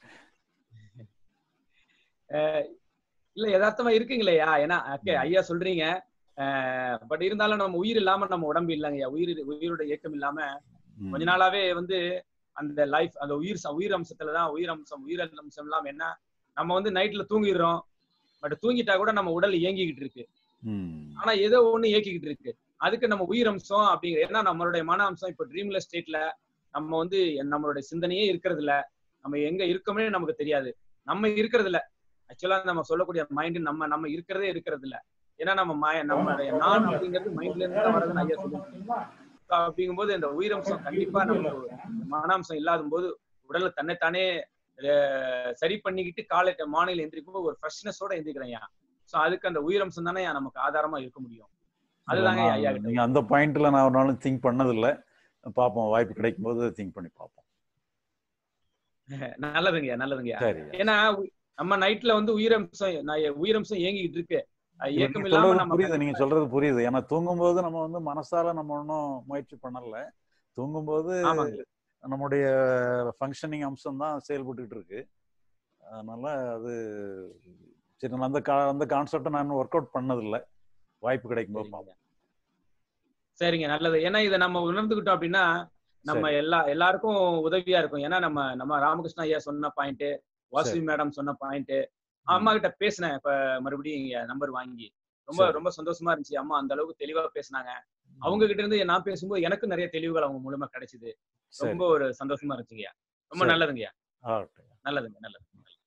அஹ் இல்ல யதார்த்தமா இருக்குங்களேயா ஏன்னா ஓகே ஐயா சொல்றீங்க பட் இருந்தாலும் நம்ம உயிர் இல்லாம நம்ம உடம்பு இல்லைங்கய்யா உயிர் உயிரோட இயக்கம் இல்லாம
ம்.
கொஞ்ச நாளாவே வந்து அந்த லைஃப் அந்த உயிர் ச- உயிர் அம்சத்துலதான் உயிர் அம்சம் உயிர் அம்சம் இல்லாம என்ன நம்ம வந்து நைட்ல தூங்கிடுறோம் பட் தூங்கிட்டா கூட நம்ம உடல் இயங்கிக்கிட்டு இருக்கு
ம்.
ஆனா ஏதோ ஒண்ணு இயக்கிக்கிட்டு இருக்கு அதுக்கு நம்ம உயிர் அம்சம் அப்படிங்கிற ஏன்னா நம்மளுடைய மன அம்சம் இப்ப ட்ரீம்லெஸ் ஸ்டேட்ல நம்ம வந்து நம்மளுடைய சிந்தனையே இருக்கிறது இல்ல நம்ம எங்க இருக்கோமே நமக்கு தெரியாது நம்ம இருக்கிறது இல்ல ஆக்சுவலா நம்ம சொல்லக்கூடிய மைண்ட் நம்ம நம்ம இருக்கிறதே இருக்கிறது இல்ல ஏன்னா நம்ம மய- நம்மளுடைய நான் அப்படிங்கிறது மைண்ட்ல இருந்து தான் வரதுன்னு ஐயா சொல்லுவாங்க So அப்படிங்கும்போது இந்த உயிரம்சம் கண்டிப்பா நமக்கு மன அம்சம் இல்லாத போது உடலை தன்னைத்தானே அஹ், சரி பண்ணிக்கிட்டு காலை மாநில எந்திரிக்கும் போது ஒரு ஃப்ரெஷ்னஸோட எந்திரிக்கிறேன் சோ அதுக்கு அந்த உயிரம்சம் தானே நமக்கு ஆதாரமா இருக்க முடியும் அதுதாங்க
நான்
ஐயா கிட்ட
நீங்க அந்த பாயிண்ட்ல நான் ஒரு நாளும் திங்க் பண்ணதில்லை பார்ப்போம் வாய்ப்பு கிடைக்கும் போது திங்க் பண்ணி பார்ப்போம்
நல்லதுங்கய்யா நல்லதுங்கய்யா
சரி
ஏன்னா உ- நம்ம நைட்ல வந்து உயிரம்சம் நான் உயிரம்சம் இயங்கிட்டு இருக்கு அஹ்
இல்ல,
இயக்கம்
நீங்க
இல்லாம
சொல்றது
நம்ம
புரியுது நீங்க சொல்றது புரியுது ஏன்னா தூங்கும்போது நம்ம வந்து மனசால நம்ம ஒன்றும் முயற்சி பண்ணல தூங்கும்போது
ஆமாங்க
நம்முடைய ஃபங்க்ஷனிங் அம்சம் தான் செயல்பட்டுக்கிட்டு இருக்கு அதனால அது சரி நான் அந்த கா அந்த கான்செப்டை நான் ஒர்க் அவுட் பண்ணதில்லை வாய்ப்பு கிடைக்கும் போது பார்ப்போம்
சரிங்க நல்லது ஏன்னா இதை நம்ம உணர்ந்துக்கிட்டோம் அப்படின்னா நம்ம
சரி
எல்லா எல்லாருக்கும் உதவியா இருக்கும் ஏன்னா நம்ம நம்ம ராமகிருஷ்ண ஐயா சொன்ன பாயிண்ட் வாசுவி
சரி
மேடம் சொன்ன பாயிண்ட் அம்மா கிட்ட பேசினேன் இப்ப மறுபடியும் இங்க நம்பர் வாங்கி ரொம்ப
சரி
ரொம்ப சந்தோஷமா இருந்துச்சு அம்மா அந்த அளவுக்கு தெளிவா பேசினாங்க அவங்க கிட்ட இருந்து நான் பேசும்போது எனக்கு நிறைய தெளிவுகள் அவங்க மூலமா கிடைச்சது
சரி
ரொம்ப ஒரு சந்தோஷமா இருந்துச்சுங்கய்யா ரொம்ப
சரி
நல்லதுங்கய்யா
ஆகட்டும்
நல்லதுங்க நல்லது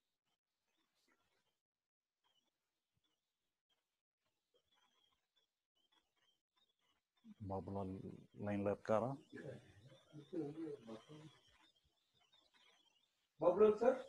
பாபுலால் லைன்ல இருக்காரா
பப்ளு சார்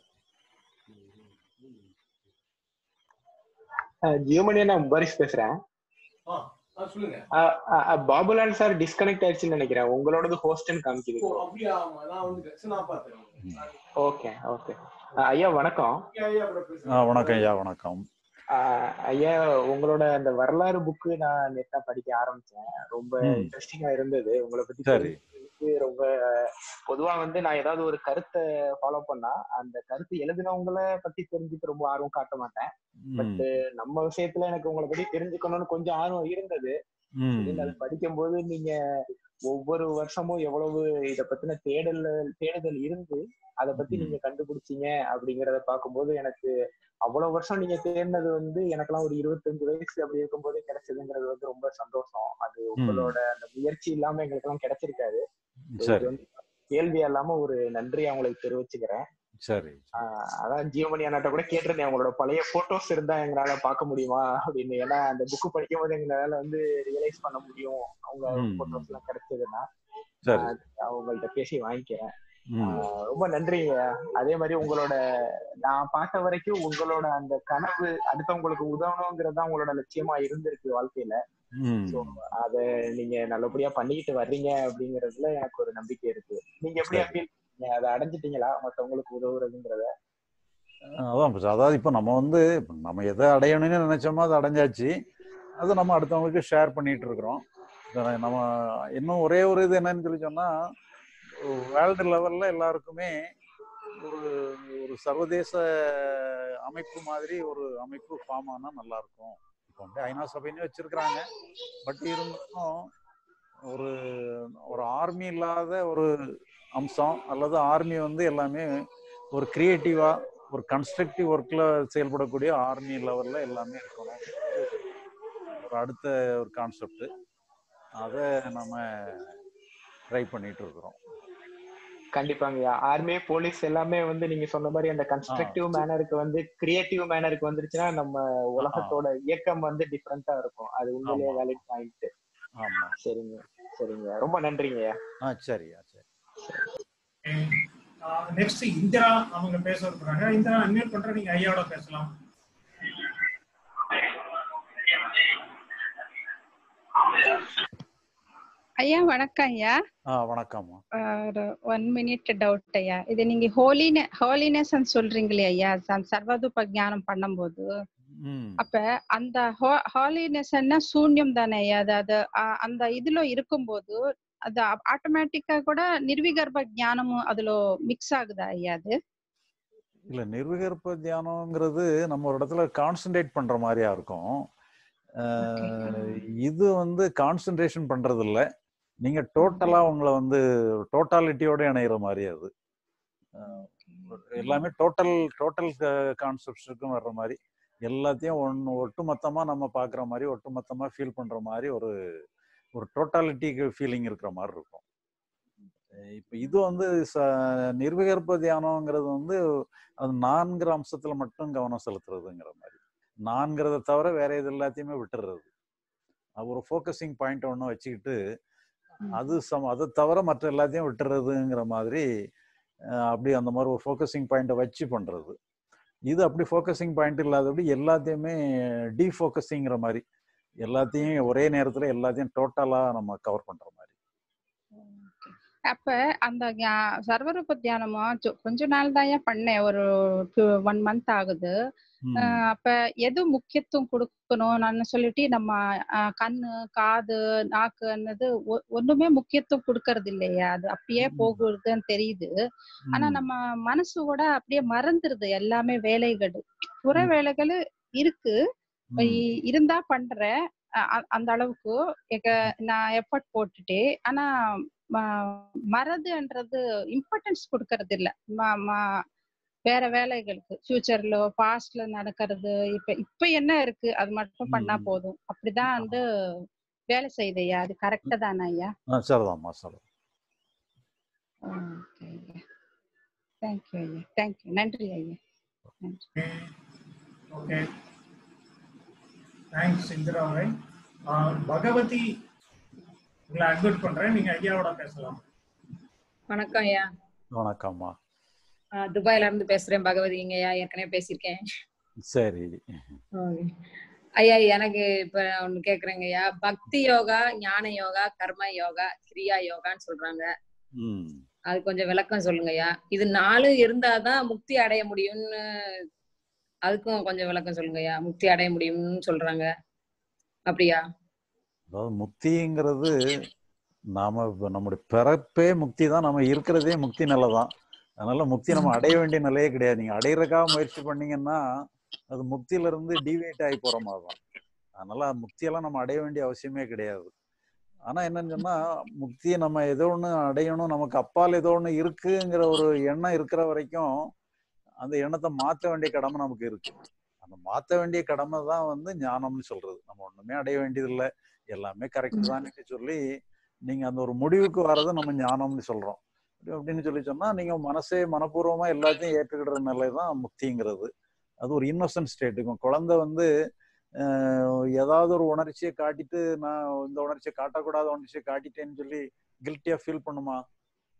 ஜியோமணியா நான் முபாரிஷ் பேசுறேன்
ஆ ஆ, சொல்லுங்க
அஹ் அஹ் அஹ் பாபுலால் சார் டிஸ்கனெக்ட் ஆயிடுச்சுன்னு நினைக்கிறேன் உங்களோடது ஹோஸ்ட்னு காமிக்குது
ஓ அப்படியா ஆமா நான் வந்து நான் பார்த்தேன்
ஓகே ஓகே ஐயா வணக்கம்
ஐயா கூட
ஆ
பேசுறேன்
வணக்கம் ஐயா வணக்கம்
அஹ் ஐயா உங்களோட அந்த வரலாறு புக்கு நான் நேத்தா படிக்க ஆரம்பிச்சேன் ரொம்ப
ம்
இன்ட்ரெஸ்டிங்கா இருந்தது உங்களை பத்தி
சரி
தெரிஞ்சுக்கிறதுக்கு ரொம்ப பொதுவா வந்து நான் ஏதாவது ஒரு கருத்தை ஃபாலோ பண்ணா அந்த கருத்து எழுதினவங்கள பத்தி தெரிஞ்சுக்க ரொம்ப ஆர்வம் காட்ட மாட்டேன் பட்
ம்
நம்ம விஷயத்துல எனக்கு உங்களை பத்தி தெரிஞ்சுக்கணும்னு கொஞ்சம் ஆர்வம் இருந்தது திடீர்னு அதை
ம்
படிக்கும்போது நீங்க ஒவ்வொரு வருஷமும் எவ்வளவு இத பத்தின தேடல் தேடுதல் இருந்து அதை பத்தி
ம்
நீங்க கண்டுபிடிச்சீங்க அப்படிங்கறத பார்க்கும்போது எனக்கு அவ்வளவு வருஷம் நீங்க தேடினது வந்து எனக்கெல்லாம் ஒரு இருபத்தஞ்சு வயசு அப்படி இருக்கும்போது கிடைச்சதுங்கிறது வந்து ரொம்ப சந்தோஷம் அது
ம்
உங்களோட அந்த முயற்சி இல்லாம எங்களுக்கு எல்லாம் கிடைச்சிருக்காது So இது
சரி
வந்து கேள்வியா இல்லாம ஒரு நன்றி அவங்களுக்கு தெரிவிச்சுக்கிறேன்
சரி
ஆஹ் அதான் ஜீவமணி அண்ணாட்ட கூட கேட்டிருந்தேன் உங்களோட பழைய போட்டோஸ் இருந்தா எங்களால பார்க்க முடியுமா அப்படின்னு ஏன்னா அந்த புக்கு படிக்கும் போது எங்களால வந்து ரியலைஸ் பண்ண முடியும் அவங்க
ம்
போட்டோஸ் எல்லாம் கிடைச்சதுன்னா
சரி
ஆஹ் அவங்கள்ட்ட பேசி வாங்கிக்கிறேன்
ம்
ஆஹ் ரொம்ப நன்றிங்க அதே மாதிரி உங்களோட நான் பார்த்த வரைக்கும் உங்களோட அந்த கனவு அடுத்தவங்களுக்கு உதவணுங்கிறது தான் உங்களோட லட்சியமா இருந்திருக்கு வாழ்க்கையில
ம்
ஸோ அத நீங்க நல்லபடியா பண்ணிக்கிட்டு வர்றீங்க அப்படிங்கறதுல எனக்கு ஒரு நம்பிக்கை இருக்கு நீங்க எப்படி
சரி
ஃபீல் பண்ணீங்க அதை அடைஞ்சிட்டீங்களா மத்தவங்களுக்கு உதவுறதுங்கிறத
அதான் பஸ். அதாவது இப்போ நம்ம வந்து இப்ப நம்ம எதை அடையணும்னு நினைச்சோமோ அதை அடைஞ்சாச்சு அது நம்ம அடுத்தவங்களுக்கு ஷேர் பண்ணிட்டு இருக்கிறோம் இப்ப நம்ம இன்னும் ஒரே ஒரு இது என்னன்னு சொல்லி சொன்னா வேர்ல்டு லெவல்ல எல்லாருக்குமே ஒரு ஒரு சர்வதேச அமைப்பு மாதிரி ஒரு அமைப்பு ஃபார்ம் ஆனா நல்லா இருக்கும் இப்போ வந்து ஐநா சபைன்னு வச்சிருக்கிறாங்க பட் இருந்தாலும் ஒரு ஒரு ஆர்மி இல்லாத ஒரு அம்சம் அல்லது ஆர்மி வந்து எல்லாமே ஒரு கிரியேட்டிவா ஒரு கன்ஸ்ட்ரக்டிவ் ஒர்க்ல செயல்படக்கூடிய ஆர்மி லெவல்ல எல்லாமே இருக்கணும் ஒரு அடுத்த ஒரு கான்செப்ட் அதை நம்ம ட்ரை பண்ணிட்டு இருக்கிறோம்
கண்டிப்பாங்க ஆர்மி போலீஸ் எல்லாமே வந்து நீங்க சொன்ன மாதிரி அந்த கன்ஸ்ட்ரக்டிவ் மேனருக்கு வந்து கிரியேட்டிவ் மேனருக்கு வந்துருச்சுன்னா நம்ம உலகத்தோட இயக்கம் வந்து டிஃப்ரெண்டா இருக்கும் அது உண்மையிலேயே
ஆமா.
வேலிட் பாயிண்ட்
ஆமா
சரிங்க சரிங்க ரொம்ப நன்றிங்க
ஆ சரியா சரி
நெக்ஸ்ட் இந்திரா அவங்க பேச இருக்கிறாங்க இந்திரா அன்மியூட் பண்ற நீங்க ஐயாவோட பேசலாம்
ஐயா வணக்கம் ஐயா
ஆ வணக்கம்மா
ஆஹ் ஒரு ஒன் மினிட் டவுட் ஐயா இது நீங்க ஹோலினே ஹோலினஸ் சொல்றீங்களே ஐயா ச- சர்வதுப ஞானம் பண்ணும்போது
ம்
அப்ப அந்த ஹாலினஸ் சூன்யம் தானே ஐயா அது அது ஆஹ் அந்த இதுல இருக்கும்போது அது ஆட்டோமேட்டிக்கா கூட நிர்விகர்ப ஞானமும் அதுல மிக்ஸ் ஆகுதா ஐயா அது
இல்ல நிர்விகற்ப தியானம்ங்கிறது நம்ம ஒரு இடத்துல கான்சென்ட்ரேட் பண்ற மாதிரியா இருக்கும் அஹ் இது வந்து கான்சென்ட்ரேஷன் பண்றது இல்ல நீங்க டோட்டலா உங்களை வந்து டோட்டாலிட்டியோட இணையிற மாதிரி அது அஹ் எல்லாமே டோட்டல் டோட்டல் கான்செப்ட்ஸுக்கும் வர்ற மாதிரி எல்லாத்தையும் ஒன்று ஒட்டுமொத்தமா நம்ம பார்க்குற மாதிரி ஒட்டுமொத்தமா ஃபீல் பண்ற மாதிரி ஒரு ஒரு டோட்டாலிட்டிக்கு ஃபீலிங் இருக்கிற மாதிரி இருக்கும் அஹ் இப்ப இது வந்து ச நிர்விகற்ப தியானம்ங்கிறது வந்து அது நான்கிற அம்சத்துல மட்டும் கவனம் செலுத்துறதுங்கிற மாதிரி நான்கிறத தவிர வேற இது எல்லாத்தையுமே விட்டுறது அது ஒரு ஃபோக்கஸிங் பாயிண்ட் ஒன்று வச்சுக்கிட்டு அது சம் அதை தவிர மற்ற எல்லாத்தையும் விட்டுறதுங்கிற மாதிரி அஹ் அப்படி அந்த மாதிரி ஒரு ஃபோக்கஸிங் பாயிண்ட்டை வச்சு பண்றது இது அப்படி ஃபோக்கஸிங் பாயிண்ட் இல்லாதபடி எல்லாத்தையுமே டீஃபோக்கஸிங்கிற மாதிரி எல்லாத்தையும் ஒரே நேரத்துல எல்லாத்தையும் டோட்டலா நம்ம கவர் பண்ற மாதிரி
அப்ப அந்த ஞா- சர்வரூப தியானமும் சொ- கொஞ்ச நாள் தான் பண்ணேன் ஒரு ஒன் மந்த் ஆகுது
ம்.
அஹ் அப்ப எது முக்கியத்துவம் கொடுக்கணும் நான் சொல்லிட்டு நம்ம அஹ், கண்ணு காது நாக்குன்னது ஒ- ஒண்ணுமே முக்கியத்துவம் கொடுக்கறது இல்லையா அது அப்படியே போகுதுன்னு தெரியுது ஆனா
ம்.
நம்ம மனசு கூட அப்படியே மறந்துருது எல்லாமே வேலைகள் புற வேலைகள் இருக்கு
ம்.
இ- இருந்தா பண்றேன் அ- அ- அந்த அளவுக்கு எக- நான் எஃபர்ட் போட்டுட்டு ஆனா ம- மறதுன்றது இம்பார்ட்டன்ஸ் கொடுக்கறது இல்ல ம- ம- வேற வேலைகளுக்கு ஃபியூச்சர்ல பாஸ்ட்ல நடக்கிறது இப்ப இப்ப என்ன இருக்கு அது மட்டும் பண்ணா
ம்.
போதும் அப்படிதான் வந்து வேலை செய்யுது ஐயா அது கரெக்டா தானே ஐயா
ஆ சரிதாம்மா சரிதான்
ஓகே ஐயா தேங்க்யூ ஐயா தேங்க்யூ நன்றி ஐயா நன்றி
ஓகே தேங்க்ஸ் இந்திரா அவரை ஆஹ் பகவதி உங்களை அட்மிட் பண்றேன் நீங்க ஐயாவோட பேசலாம்
வணக்கம் ஐயா
வணக்கம்மா
ஆஹ் துபாயில இருந்து பேசுறேன் பகவதிங்க ஐயா ஏற்கனவே பேசியிருக்கேன்
சரி
Okay. ஐயா எனக்கு இப்ப ஒண்ணு கேக்குறேங்க ஐயா பக்தி யோகா ஞான யோகா கர்ம யோகா கிரியா யோகான்னு சொல்றாங்க
ம்
அது கொஞ்சம் விளக்கம் சொல்லுங்க ஐயா இது நாலு இருந்தாதான் முக்தி அடைய முடியும்னு அதுக்கும் கொஞ்சம் விளக்கம் சொல்லுங்க ஐயா முக்தி அடைய முடியும்னு சொல்றாங்க அப்படியா
அதாவது முக்திங்கிறது நாம இப்ப நம்முடைய பிறப்பே முக்தி தான் நம்ம இருக்கிறதே முக்தி நிலை தான் அதனால முக்தி நம்ம அடைய வேண்டிய நிலையே கிடையாது நீங்க அடையிறதுக்காக முயற்சி பண்ணீங்கன்னா அது முக்தியில இருந்து டிவேட் ஆகி போற மாதிரி தான் அதனால முக்தியெல்லாம் நம்ம அடைய வேண்டிய அவசியமே கிடையாது ஆனா என்னன்னு சொன்னா முக்தியை நம்ம ஏதோ ஒண்ணு அடையணும் நமக்கு அப்பால் ஏதோ ஒண்ணு இருக்குங்கிற ஒரு எண்ணம் இருக்கிற வரைக்கும் அந்த எண்ணத்தை மாற்ற வேண்டிய கடமை நமக்கு இருக்கு அந்த மாற்ற வேண்டிய கடமை தான் வந்து ஞானம்னு சொல்றது நம்ம ஒண்ணுமே அடைய வேண்டியதில்லை எல்லாமே கரெக்ட் தான்னு சொல்லி நீங்க அந்த ஒரு முடிவுக்கு வர்றது நம்ம ஞானம்னு சொல்றோம் அப்படின்னு சொல்லி சொன்னா நீங்க மனசே மனப்பூர்வமா எல்லாத்தையும் ஏற்றுக்கிற நிலை தான் முக்திங்கிறது அது ஒரு இன்னோசன்ட் ஸ்டேட்டுக்கும் குழந்தை வந்து அஹ், ஏதாவது ஒரு உணர்ச்சியை காட்டிட்டு நான் இந்த உணர்ச்சியை காட்டக்கூடாத உணர்ச்சியை காட்டிட்டேன்னு சொல்லி கில்ட்டியா ஃபீல் பண்ணுமா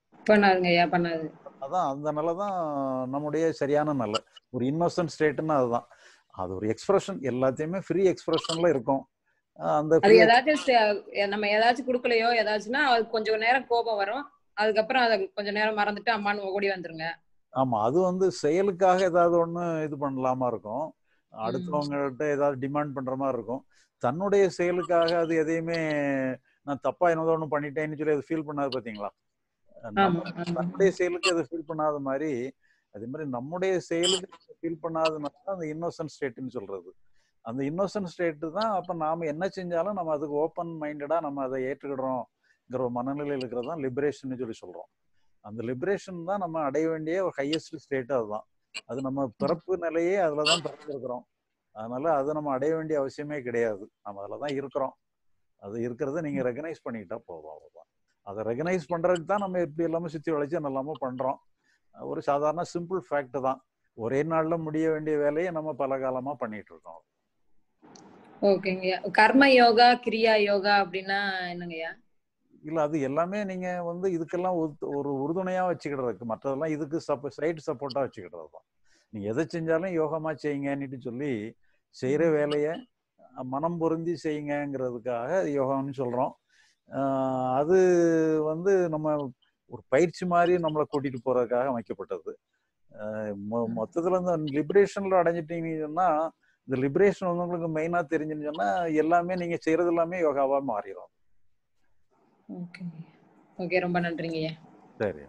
பண்ணாதுங்க ஐயா பண்ணாது
அதான் அந்த நிலை தான் நம்முடைய சரியான நிலை ஒரு இன்னோசன்ட் ஸ்டேட்னா அதுதான் அது ஒரு எக்ஸ்பிரஷன் எல்லாத்தையுமே ஃப்ரீ எக்ஸ்பிரஷன்ல இருக்கும் அஹ் அந்த
அது
free
ஏதாச்சும் ச- நம்ம ஏதாச்சும் கொடுக்கலையோ ஏதாச்சும்னா அது கொஞ்சம் நேரம் கோபம் வரும் அதுக்கப்புறம் அதை கொஞ்ச நேரம் மறந்துட்டு அம்மான்னு ஓடி வந்துருங்க
ஆமா அது வந்து செயலுக்காக ஏதாவது ஒண்ணு இது பண்ணலாமா இருக்கும் அடுத்தவங்கள்ட்ட ஏதாவது டிமாண்ட் பண்ற மாதிரி இருக்கும் தன்னுடைய செயலுக்காக அது எதையுமே நான் தப்பா என்னதோ ஒண்ணு பண்ணிட்டேன்னு சொல்லி அது ஃபீல் பண்ணாது பாத்தீங்களா நம்ம
ஆமா ஆமா
தன்னுடைய செயலுக்கு அது ஃபீல் பண்ணாத மாதிரி அதே மாதிரி நம்முடைய செயலுக்கு ஃபீல் பண்ணாதனால தான் அந்த இன்னோசன்ட் ஸ்டேட்னு சொல்றது அந்த இன்னோசன்ட் ஸ்டேட் தான் அப்ப நாம என்ன செஞ்சாலும் நம்ம அதுக்கு ஓப்பன் மைண்டடா நம்ம அதை ஏற்றுக்கிடுறோம்ங்கிற ஒரு மனநிலையில் இருக்கிறது தான் லிபரேஷன் சொல்லி சொல்றோம் அந்த லிபரேஷன் தான் நம்ம அடைய வேண்டிய ஒரு ஹையஸ்ட் ஸ்டேட் அதுதான் அது நம்ம பிறப்பு நிலையே அதுல தான் பிறந்திருக்கிறோம் அதனால அதை நம்ம அடைய வேண்டிய அவசியமே கிடையாது நம்ம அதில் தான் இருக்கிறோம் அது இருக்கிறத நீங்க ரெகனைஸ் பண்ணிக்கிட்டா போதும் அவ்வளவுதான் அதை ரெகனைஸ் பண்றதுக்கு தான் நம்ம எப்படி எல்லாமே சுத்தி வளைச்சு நல்லாம பண்றோம் ஒரு சாதாரண சிம்பிள் ஃபேக்ட் தான் ஒரே நாள்ல முடிய வேண்டிய வேலையை நம்ம பல காலமா பண்ணிட்டு இருக்கோம்
ஓகேங்கய்யா கர்ம யோகா கிரியா யோகா அப்படின்னா என்னங்கய்யா
இல்ல அது எல்லாமே நீங்க வந்து இதுக்கெல்லாம் ஒத்து- ஒரு உறுதுணையா வச்சுக்கிடுறதுக்கு மற்றதெல்லாம் இதுக்கு சப்போ சைடு சப்போர்ட்டா வச்சுக்கிடுறது தான் நீங்க எதை செஞ்சாலும் யோகமா செய்யுங்கன்னுட்டு சொல்லி செய்யற வேலையை மனம் பொருந்தி செய்யுங்கங்கிறதுக்காக யோகான்னு சொல்றோம் ஆஹ் அது வந்து நம்ம ஒரு பயிற்சி மாதிரி நம்மளை கூட்டிட்டு போறதுக்காக அமைக்கப்பட்டது ஆஹ் மொ- மொத்தத்துல இந்த லிபரேஷன்ல அடைஞ்சிட்டீங்கன்னு சொன்னா இந்த லிபரேஷன் வந்து உங்களுக்கு மெயினா தெரிஞ்சுன்னு சொன்னா எல்லாமே நீங்க செய்யறது எல்லாமே யோகாவா மாறிடும்
ஓகே ஓகே ரொம்ப நன்றிங்கய்யா
சரி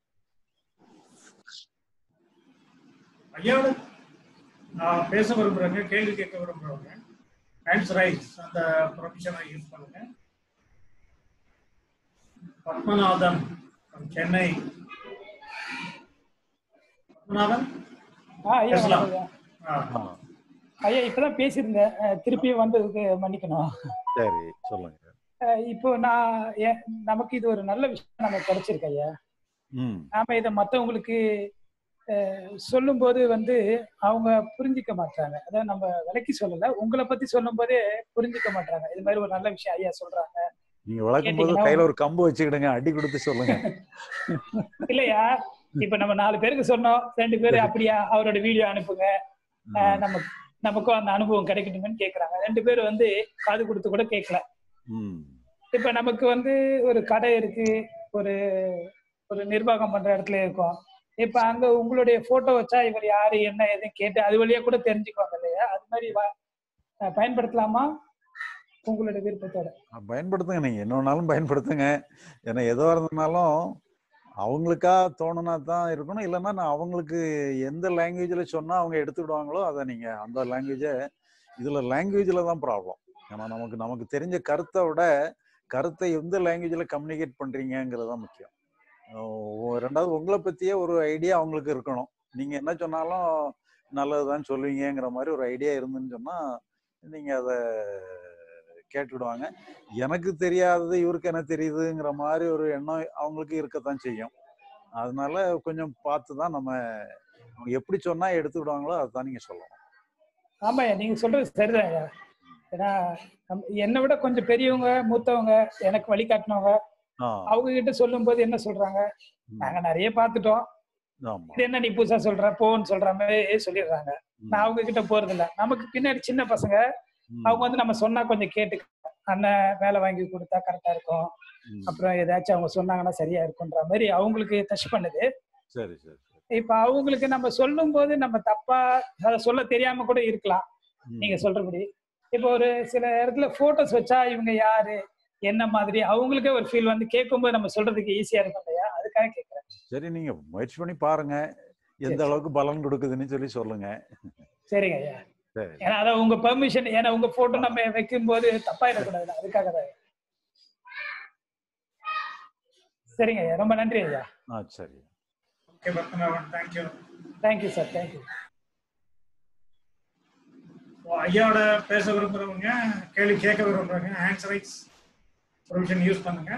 ஐயாவோட நான் பேச விரும்புறேங்க கேள்வி கேட்க விரும்புறவங்க ஹேண்ட்ஸ் ரைஸ் அந்த ப்ரொவிஷனை யூஸ் பண்ணுங்க பத்மநாதன் from சென்னை பத்மநாதன்
ஆ ஐயா
பேசலாம்
வணக்கம் ஐயா
ஆ.
ஐயா இப்பதான் பேசியிருந்தேன் அஹ், திருப்பியும் வந்ததுக்கு மன்னிக்கணும்
சரி சொல்லுங்க
அஹ், இப்போ நான் ஏன்- நமக்கு இது ஒரு நல்ல விஷயம் நமக்கு கிடைச்சிருக்கு ஐயா
ம்
நாம இதை மற்றவங்களுக்கு சொல்லும்போது வந்து அவங்க புரிஞ்சிக்க மாட்டாங்க அதாவது நம்ம விலைக்கு சொல்லல உங்களை பத்தி சொல்லும் போதே புரிஞ்சிக்க மாட்டாங்க இது மாதிரி ஒரு நல்ல விஷயம் ஐயா சொல்றாங்க
நீங்க வளர்க்கும் போது
கேட்டீங்கன்னா
கையில ஒரு கம்பு வச்சுக்கிடுங்க அடி கொடுத்து சொல்லுங்க
இல்லையா இப்ப நம்ம நாலு பேருக்கு சொன்னோம் ரெண்டு பேரு அப்படியா அவரோட வீடியோ அனுப்புங்க அஹ், நம்ம நமக்கும் அந்த அனுபவம் கிடைக்கட்டுமேன்னு கேக்குறாங்க ரெண்டு பேரும் வந்து காது கொடுத்து கூட கேட்கல
ம்
இப்ப நமக்கு வந்து ஒரு கடை இருக்கு ஒரு ஒரு நிர்வாகம் பண்ற இடத்துல இருக்கோம் இப்ப அங்க உங்களுடைய போட்டோ வச்சா இவர் யாரு என்ன எதுன்னு கேட்டு அது வழியா கூட தெரிஞ்சுக்குவாங்க இல்லையா அது மாதிரி வ- அஹ் பயன்படுத்தலாமா உங்களுடைய விருப்பத்தோட
அஹ் பயன்படுத்துங்க நீங்க என்ன வேணாலும் பயன்படுத்துங்க ஏன்னா எதுவா இருந்தாலும் அவங்களுக்கா தோணுனா தான் இருக்கணும் இல்லைன்னா நான் அவங்களுக்கு எந்த லாங்குவேஜ்ல சொன்னா அவங்க எடுத்துக்கிடுவாங்களோ அதை நீங்க அந்த லாங்குவேஜை இதுல லாங்குவேஜ்ல தான் ப்ராப்ளம் ஏன்னா நமக்கு நமக்கு தெரிஞ்ச கருத்தை விட கருத்தை எந்த லாங்குவேஜ்ல கம்யூனிகேட் பண்றீங்கிறது தான் முக்கியம் அஹ் ரெண்டாவது உங்களை பத்தியே ஒரு ஐடியா அவங்களுக்கு இருக்கணும் நீங்க என்ன சொன்னாலும் நல்லதுதான் சொல்லுவீங்கங்கிற மாதிரி ஒரு ஐடியா இருந்துன்னு சொன்னா நீங்க அதை கேட்டுக்கிடுவாங்க எனக்கு தெரியாதது இவருக்கு என்ன தெரியுதுங்கிற மாதிரி ஒரு எண்ணம் அவங்களுக்கு இருக்கத்தான் செய்யும் அதனால கொஞ்சம் பார்த்து தான் நம்ம அவங்க எப்படி சொன்னா எடுத்துக்கிடுவாங்களோ அதுதான் நீங்க சொல்லணும்
ஆமா நீங்க சொல்றது சரிதான் ஐயா ஏன்னா நம்ம- என்னை விட கொஞ்சம் பெரியவங்க மூத்தவங்க எனக்கு வழிகாட்டினவங்க
ஆ
அவங்க கிட்ட சொல்லும் போது என்ன சொல்றாங்க நாங்க நிறைய பார்த்துட்டோம்
ஆமா
இது என்ன நீ புதுசா சொல்ற போன்னு சொல்ற மாதிரி சொல்லிடுறாங்க நான் அவங்க கிட்ட போறது இல்ல நமக்கு பின்னாடி சின்ன பசங்க அவங்க வந்து நம்ம சொன்னா கொஞ்சம் கேட்டு அண்ணன் வேலை வாங்கி கொடுத்தா கரெக்டா இருக்கும் அப்புறம் ஏதாச்சும் அவங்க சொன்னாங்கன்னா சரியா இருக்கும்ன்ற மாதிரி அவங்களுக்கு டச் பண்ணுது
சரி சரி
இப்ப அவங்களுக்கு நம்ம சொல்லும் போது நம்ம தப்பா அதை சொல்ல தெரியாம கூட இருக்கலாம் நீங்க சொல்றபடி இப்போ ஒரு சில இடத்துல போட்டோஸ் வச்சா இவங்க யாரு என்ன மாதிரி அவங்களுக்கே ஒரு ஃபீல் வந்து கேட்கும்போது நம்ம சொல்றதுக்கு ஈஸியா இருக்கும் இல்லையா அதுக்காக கேட்கறேன்
சரி நீங்க முயற்சி பண்ணி பாருங்க எந்த அளவுக்கு பலன் கொடுக்குதுன்னு சொல்லி சொல்லுங்க
சரிங்க ஐயா
சரி
ஏன்னா அதான் உங்க பெர்மிஷன் ஏன்னா உங்க போட்டோ நம்ம வைக்கும் போது தப்பாயிடக்கூடாது அதுக்காக தான் சரிங்க ஐயா ரொம்ப நன்றி ஐயா
ஆ சரி
okay Padmanabhan thank you
thank you sir thank you
ஐயாவோட பேச விரும்புறவங்க கேள்வி கேட்க விரும்புறவங்க ஹேண்ட்ஸ் ரைட்ஸ் ப்ரொவிஷன் யூஸ் பண்ணுங்க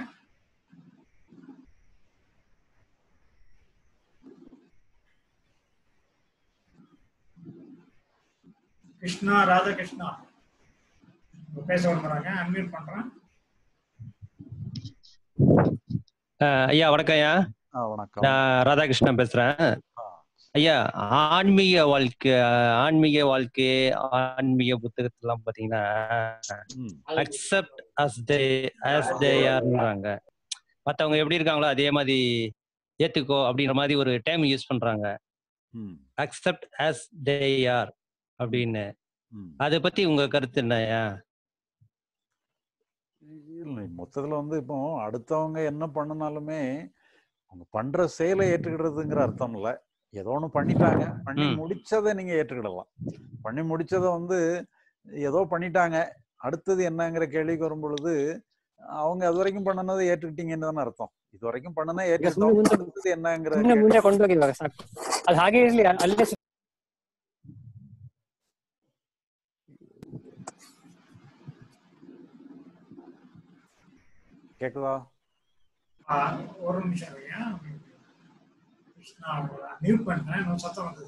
கிருஷ்ணா ராதாகிருஷ்ணா பேச விரும்புறாங்க அன்மியூட் பண்றேன்
அஹ் ஐயா வணக்கம் ஐயா
ஆ வணக்கம்
நான் ராதாகிருஷ்ணன் பேசுறேன் ஐயா ஆன்மீக வாழ்க்கை ஆன்மீக வாழ்க்கை ஆன்மீக புத்தகத்தெல்லாம் பாத்தீங்கன்னா accept as they as they ஆர்ன்றாங்க மத்தவங்க எப்படி இருக்காங்களோ அதே மாதிரி ஏத்துக்கோ அப்படின்ற மாதிரி ஒரு டைம் யூஸ் பண்றாங்க அக்செப்ட் அஸ் தே ஆர் அப்படின்னு அதை பத்தி உங்க கருத்து என்னய்யா
இல்லை மொத்தத்துல வந்து இப்போ அடுத்தவங்க என்ன பண்ணினாலுமே அவங்க பண்ற செயலை ஏற்றுக்கிடுறதுங்கிற அர்த்தம் இல்ல ஏதோ ஒண்ணு பண்ணிட்டாங்க பண்ணி முடிச்சதை நீங்க ஏற்றுக்கிடலாம் பண்ணி முடிச்சதை வந்து ஏதோ பண்ணிட்டாங்க அடுத்தது என்னங்கிற கேள்விக்கு வரும் பொழுது அவங்க அது வரைக்கும் பண்ணனதை ஏற்றுக்கிட்டீங்கன்னு தானே அர்த்தம் ಇದು ವರೆக்கும் பண்ணனா
ಈಗ ಸುಮ್ಮನೆ ಮುಂದೆ
ಏರ್ಟೆಲ್ என்னங்கிற
ಸುಮ್ಮನೆ ಮುಂದೆ ಕೊಂಡೋಗಿ ಇವಾಗ ಸಾಕು ಅದು ಹಾಗೆ ಇರ್ಲಿ ಅಲ್- ಅಲ್ಲೇ ಸಿ-
கேக்குதா
ஆ, ஒரு நிமிஷம் ஐயா நான் மியூட் பண்ணேன் இன்னும் சத்தம் வந்தது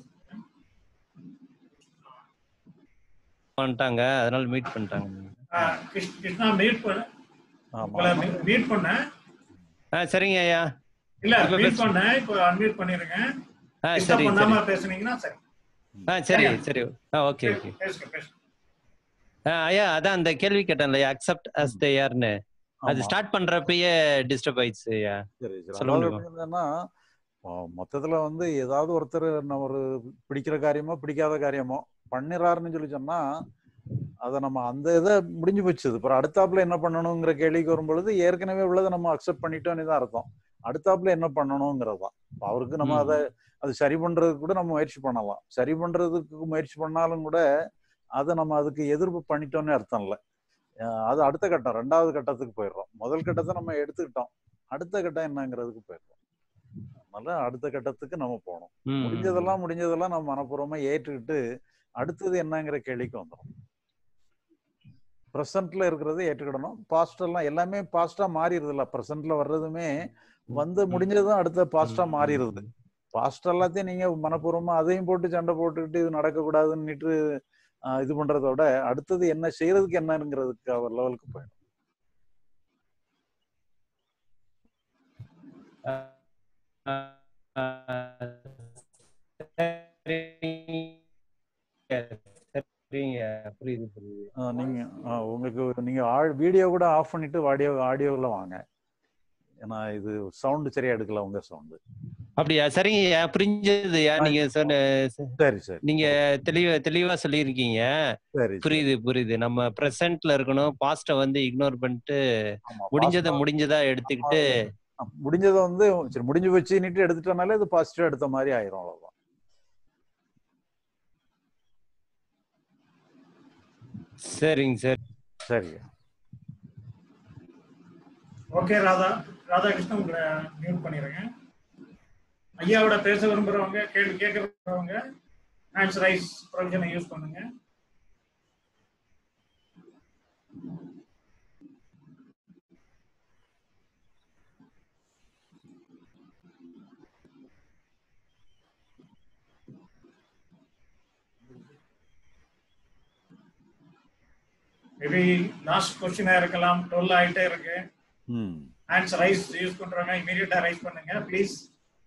பண்ணிட்டாங்க அதனால மீட் பண்ணிட்டாங்க
ஆ, கிருஷ்ண- கிருஷ்ணா மியூட் பண்ண உங்களை மியூட் பண்ணேன்
ஆ சரிங்க ஐயா
இல்ல
இப்ப
மியூட்
பேசு.
பண்ணேன் இப்போ அன்மியூட் பண்ணிருங்க
ஆ
டிஸ்டர்ப்
சரி
பண்ணாம
சரி
பேசுனீங்கன்னா சரி
ஆ சரி சரி ஆ ஓகே ஓகே
பேசுங்க பேசுங்க
ஆ, ஐயா அதான் அந்த கேள்வி கேட்டேன்ல அக்செப்ட் அஸ் தே யார்னு அது
ஆமா.
ஸ்டார்ட் பண்றப்பயே டிஸ்டர்ப் ஆயிடுச்சு ஐயா
சரி சரி
சொல்ல
அதாவது
முடியுமா
எப்படி இருந்ததுன்னா மொத்தத்துல வந்து ஏதாவது ஒருத்தர் நம்ம ஒரு பிடிக்கிற காரியமோ பிடிக்காத காரியமோ பண்ணிடுறாருன்னு சொல்லி சொன்னா அதை நம்ம அந்த இதை முடிஞ்சு போச்சு அப்புறம் அடுத்தாப்புல என்ன பண்ணணுங்கிற கேள்விக்கு வரும் பொழுது ஏற்கனவே உள்ளதை நம்ம அக்செப்ட் பண்ணிட்டோம்னு தான் அர்த்தம் அடுத்தாப்புல என்ன பண்ணணுங்கிறது தான் இப்ப அவருக்கு நம்ம
ம்.
அதை அது சரி பண்றதுக்கு கூட நம்ம முயற்சி பண்ணலாம் சரி பண்றதுக்கு முயற்சி பண்ணாலும் கூட அதை நம்ம அதுக்கு எதிர்ப்பு பண்ணிட்டோம்னு அர்த்தம் இல்லை அஹ் அது அடுத்த கட்டம் ரெண்டாவது கட்டத்துக்கு போயிடுறோம் முதல் கட்டத்தை நம்ம எடுத்துக்கிட்டோம் அடுத்த கட்டம் என்னங்கிறதுக்கு போயிடுறோம் அதனால அடுத்த கட்டத்துக்கு நம்ம போகணும்
ம்.
முடிஞ்சதெல்லாம் முடிஞ்சதெல்லாம் நம்ம மனப்பூர்வமா ஏற்றுக்கிட்டு அடுத்தது என்னங்கிற கேள்விக்கு வந்துடும் ப்ரெசன்ட்ல இருக்கிறத ஏற்றுக்கிடணும் பாஸ்ட் எல்லாம் எல்லாமே பாஸ்டா மாறிடுது இல்ல ப்ரெசன்ட்ல வர்றதுமே வந்து முடிஞ்சதும் அடுத்த பாஸ்டா மாறிடுது பாஸ்ட் எல்லாத்தையும் நீங்க மனப்பூர்வமா அதையும் போட்டு சண்டை போட்டுக்கிட்டு இது நடக்கக்கூடாதுன்னுட்டு ஆஹ் இது பண்றதை விட அடுத்தது என்ன செய்யறதுக்கு என்னங்கிறதுக்கு அவர் லெவலுக்கு போயிடும்
சரிங்க புரியுது புரியுது
ஆஹ் நீங்க ஆஹ் உங்களுக்கு நீங்க வீடியோ கூட ஆஃப் பண்ணிட்டு ஆடியோ ஆடியோவில் வாங்க ஏன்னா இது சவுண்ட் சரியா எடுக்கல உங்க சவுண்டு
அப்படியா சரிங்கய்யா புரிஞ்சதுயா நீங்க சொன்ன
சரி சரி
நீங்க தெளிவா தெளிவா சொல்லியிருக்கீங்க
சரி
புரியுது புரியுது நம்ம பிரசன்ட்ல இருக்கணும் பாஸ்ட வந்து இக்னோர் பண்ணிட்டு முடிஞ்சதை முடிஞ்சதா எடுத்துக்கிட்டு
முடிஞ்சதை வந்து சரி முடிஞ்சு வச்சுன்னுட்டு எடுத்துட்டனாலே அது பாசிட்டிவா எடுத்த மாதிரி ஆயிரும் அவ்வளவுதான்
சரிங்க சரி
சரிங்க
ஓகே ராதா ராதாகிருஷ்ணன் உங்களை மியூட் பண்ணிடுங்க ஐயாவோட பேச விரும்புறவங்க கேள்வி கேட்க விரும்புறவங்க ஹேண்ட்ஸ் ரைஸ் ப்ரொவிஷனை யூஸ் பண்ணுங்க மேபி லாஸ்ட் கொஸ்டினா இருக்கலாம் டுவெல் ஆயிட்டே இருக்கு
ம்
ஹேண்ட்ஸ் ரைஸ் யூஸ் பண்றவங்க இமீடியட்டா ரைஸ் பண்ணுங்க ப்ளீஸ்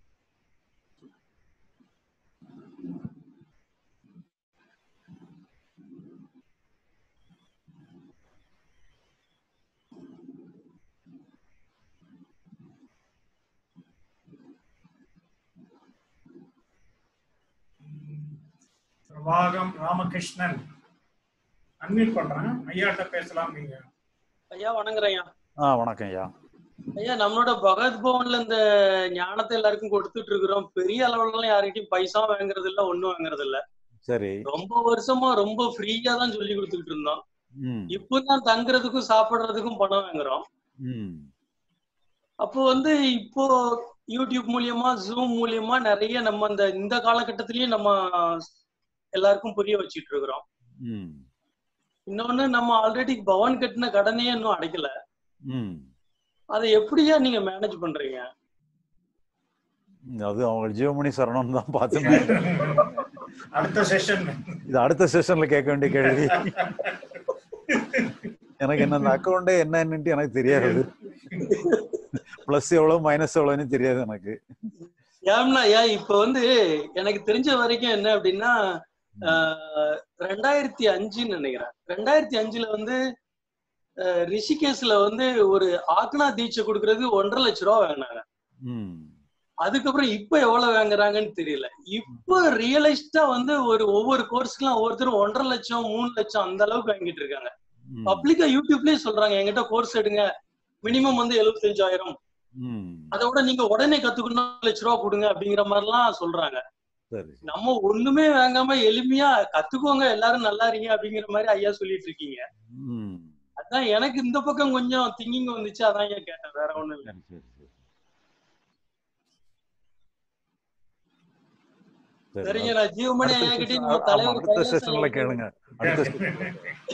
பிரபாகம் ராமகிருஷ்ணன் அன்மியூட் பண்றேன் ஐயாட்ட பேசலாம் நீங்க
ஐயா வணங்குறேன் ஐயா
ஆ வணக்கம் ஐயா
ஐயா நம்மளோட பகவத் பவன்ல இந்த ஞானத்தை எல்லாருக்கும் கொடுத்துட்டு இருக்கிறோம் பெரிய அளவுல யார்கிட்டயும் பைசா வாங்குறது இல்ல ஒண்ணும் வாங்குறது இல்ல
சரி
ரொம்ப வருஷமா ரொம்ப ஃப்ரீயா தான் சொல்லி கொடுத்துட்டு இருந்தோம்
ம்
இப்பதான் தங்குறதுக்கும் சாப்பிடுறதுக்கும் பணம் வாங்குறோம்
ம்
அப்போ வந்து இப்போ யூடியூப் மூலியமா ஜூம் மூலியமா நிறைய நம்ம அந்த இந்த காலகட்டத்திலயும் நம்ம எல்லாருக்கும் புரிய வச்சிட்டு இருக்கிறோம்
ம்
இன்னொன்னு நம்ம ஆல்ரெடி பவன் கட்டின கடனையே இன்னும் அடைக்கல
ம்
அதை எப்படியா நீங்க மேனேஜ் பண்றீங்க
அது அவங்க ஜீவமணி சரணம் தான் பார்த்து
அடுத்த செஷன்
இது அடுத்த செஷன்ல கேட்க வேண்டிய கேள்வி எனக்கு என்ன அந்த அக்கௌண்டே என்னன்னுட்டு எனக்கு தெரியாது பிளஸ் எவ்வளவு மைனஸ் எவ்வளவுன்னு தெரியாது எனக்கு
ஏம்னா ஏன் இப்ப வந்து எனக்கு தெரிஞ்ச வரைக்கும் என்ன அப்படின்னா ஆஹ், ரெண்டாயிரத்தி அஞ்சுன்னு நினைக்கிறேன் ரெண்டாயிரத்தி அஞ்சுல வந்து ஆஹ், ரிஷிகேஷ்ல வந்து ஒரு ஆக்னா தீட்சை கொடுக்கறதுக்கு ஒன்றரை லட்ச ரூபா வாங்கினாங்க
ம்
அதுக்கப்புறம் இப்ப எவ்வளவு வாங்குறாங்கன்னு தெரியல இப்போ ரியலைஸ்டா வந்து ஒரு ஒவ்வொரு கோர்ஸ்க்குலாம் ஒவ்வொருத்தரும் ஒன்றரை லட்சம் மூணு லட்சம் அந்த அளவுக்கு வாங்கிட்டு இருக்காங்க பப்ளிக்கா யூடியூப்லயே சொல்றாங்க என்கிட்ட கோர்ஸ் எடுங்க மினிமம் வந்து எழுபத்தஞ்சாயிரம்
ம்
அதோட நீங்க உடனே கத்துக்கணும் ஒரு லட்ச ரூபா கொடுங்க அப்படிங்கிற மாதிரிலாம் சொல்றாங்க
சரி
நம்ம ஒண்ணுமே வாங்காம எளிமையா கத்துக்கோங்க எல்லாரும் நல்லா இருங்க அப்படிங்கிற மாதிரி ஐயா சொல்லிட்டு இருக்கீங்க
ம்
அதான் எனக்கு இந்த பக்கம் கொஞ்சம் திங்கிங் வந்துச்சு அதான் ஐயா கேட்டேன் வேற ஒண்ணும் இல்ல
சரி சரி சரி
சரிங்க நான் ஜீவமணி
அடுத்த
ஐயா கிட்டே
session-
நம்ம
ஆமா,
தலைவர்
அடுத்த
கைலாசம்
செஷன்ல
ஐயா
கேளுங்க அடுத்த session-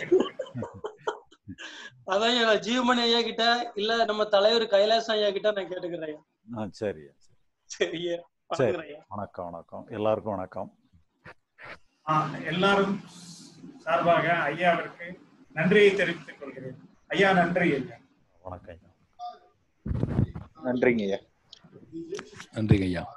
அதான் ஐயா நான் ஜீவமணி ஐயா கிட்ட இல்ல நம்ம தலைவர் கைலாசம் ஐயா கிட்ட நான் கேட்டுக்கிறேன் ஐயா.
ஆ சரி
சரியா
சரி
வணங்குறேன் ஐயா
வணக்கம் வணக்கம் எல்லாருக்கும் வணக்கம்
ஆஹ் எல்லாரும் சார்பாக ஐயாவிற்கு நன்றியை தெரிவித்துக் கொள்கிறேன் ஐயா நன்றி ஐயா
வணக்கம்
நன்றிங்க ஐயா
நன்றிங்க ஐயா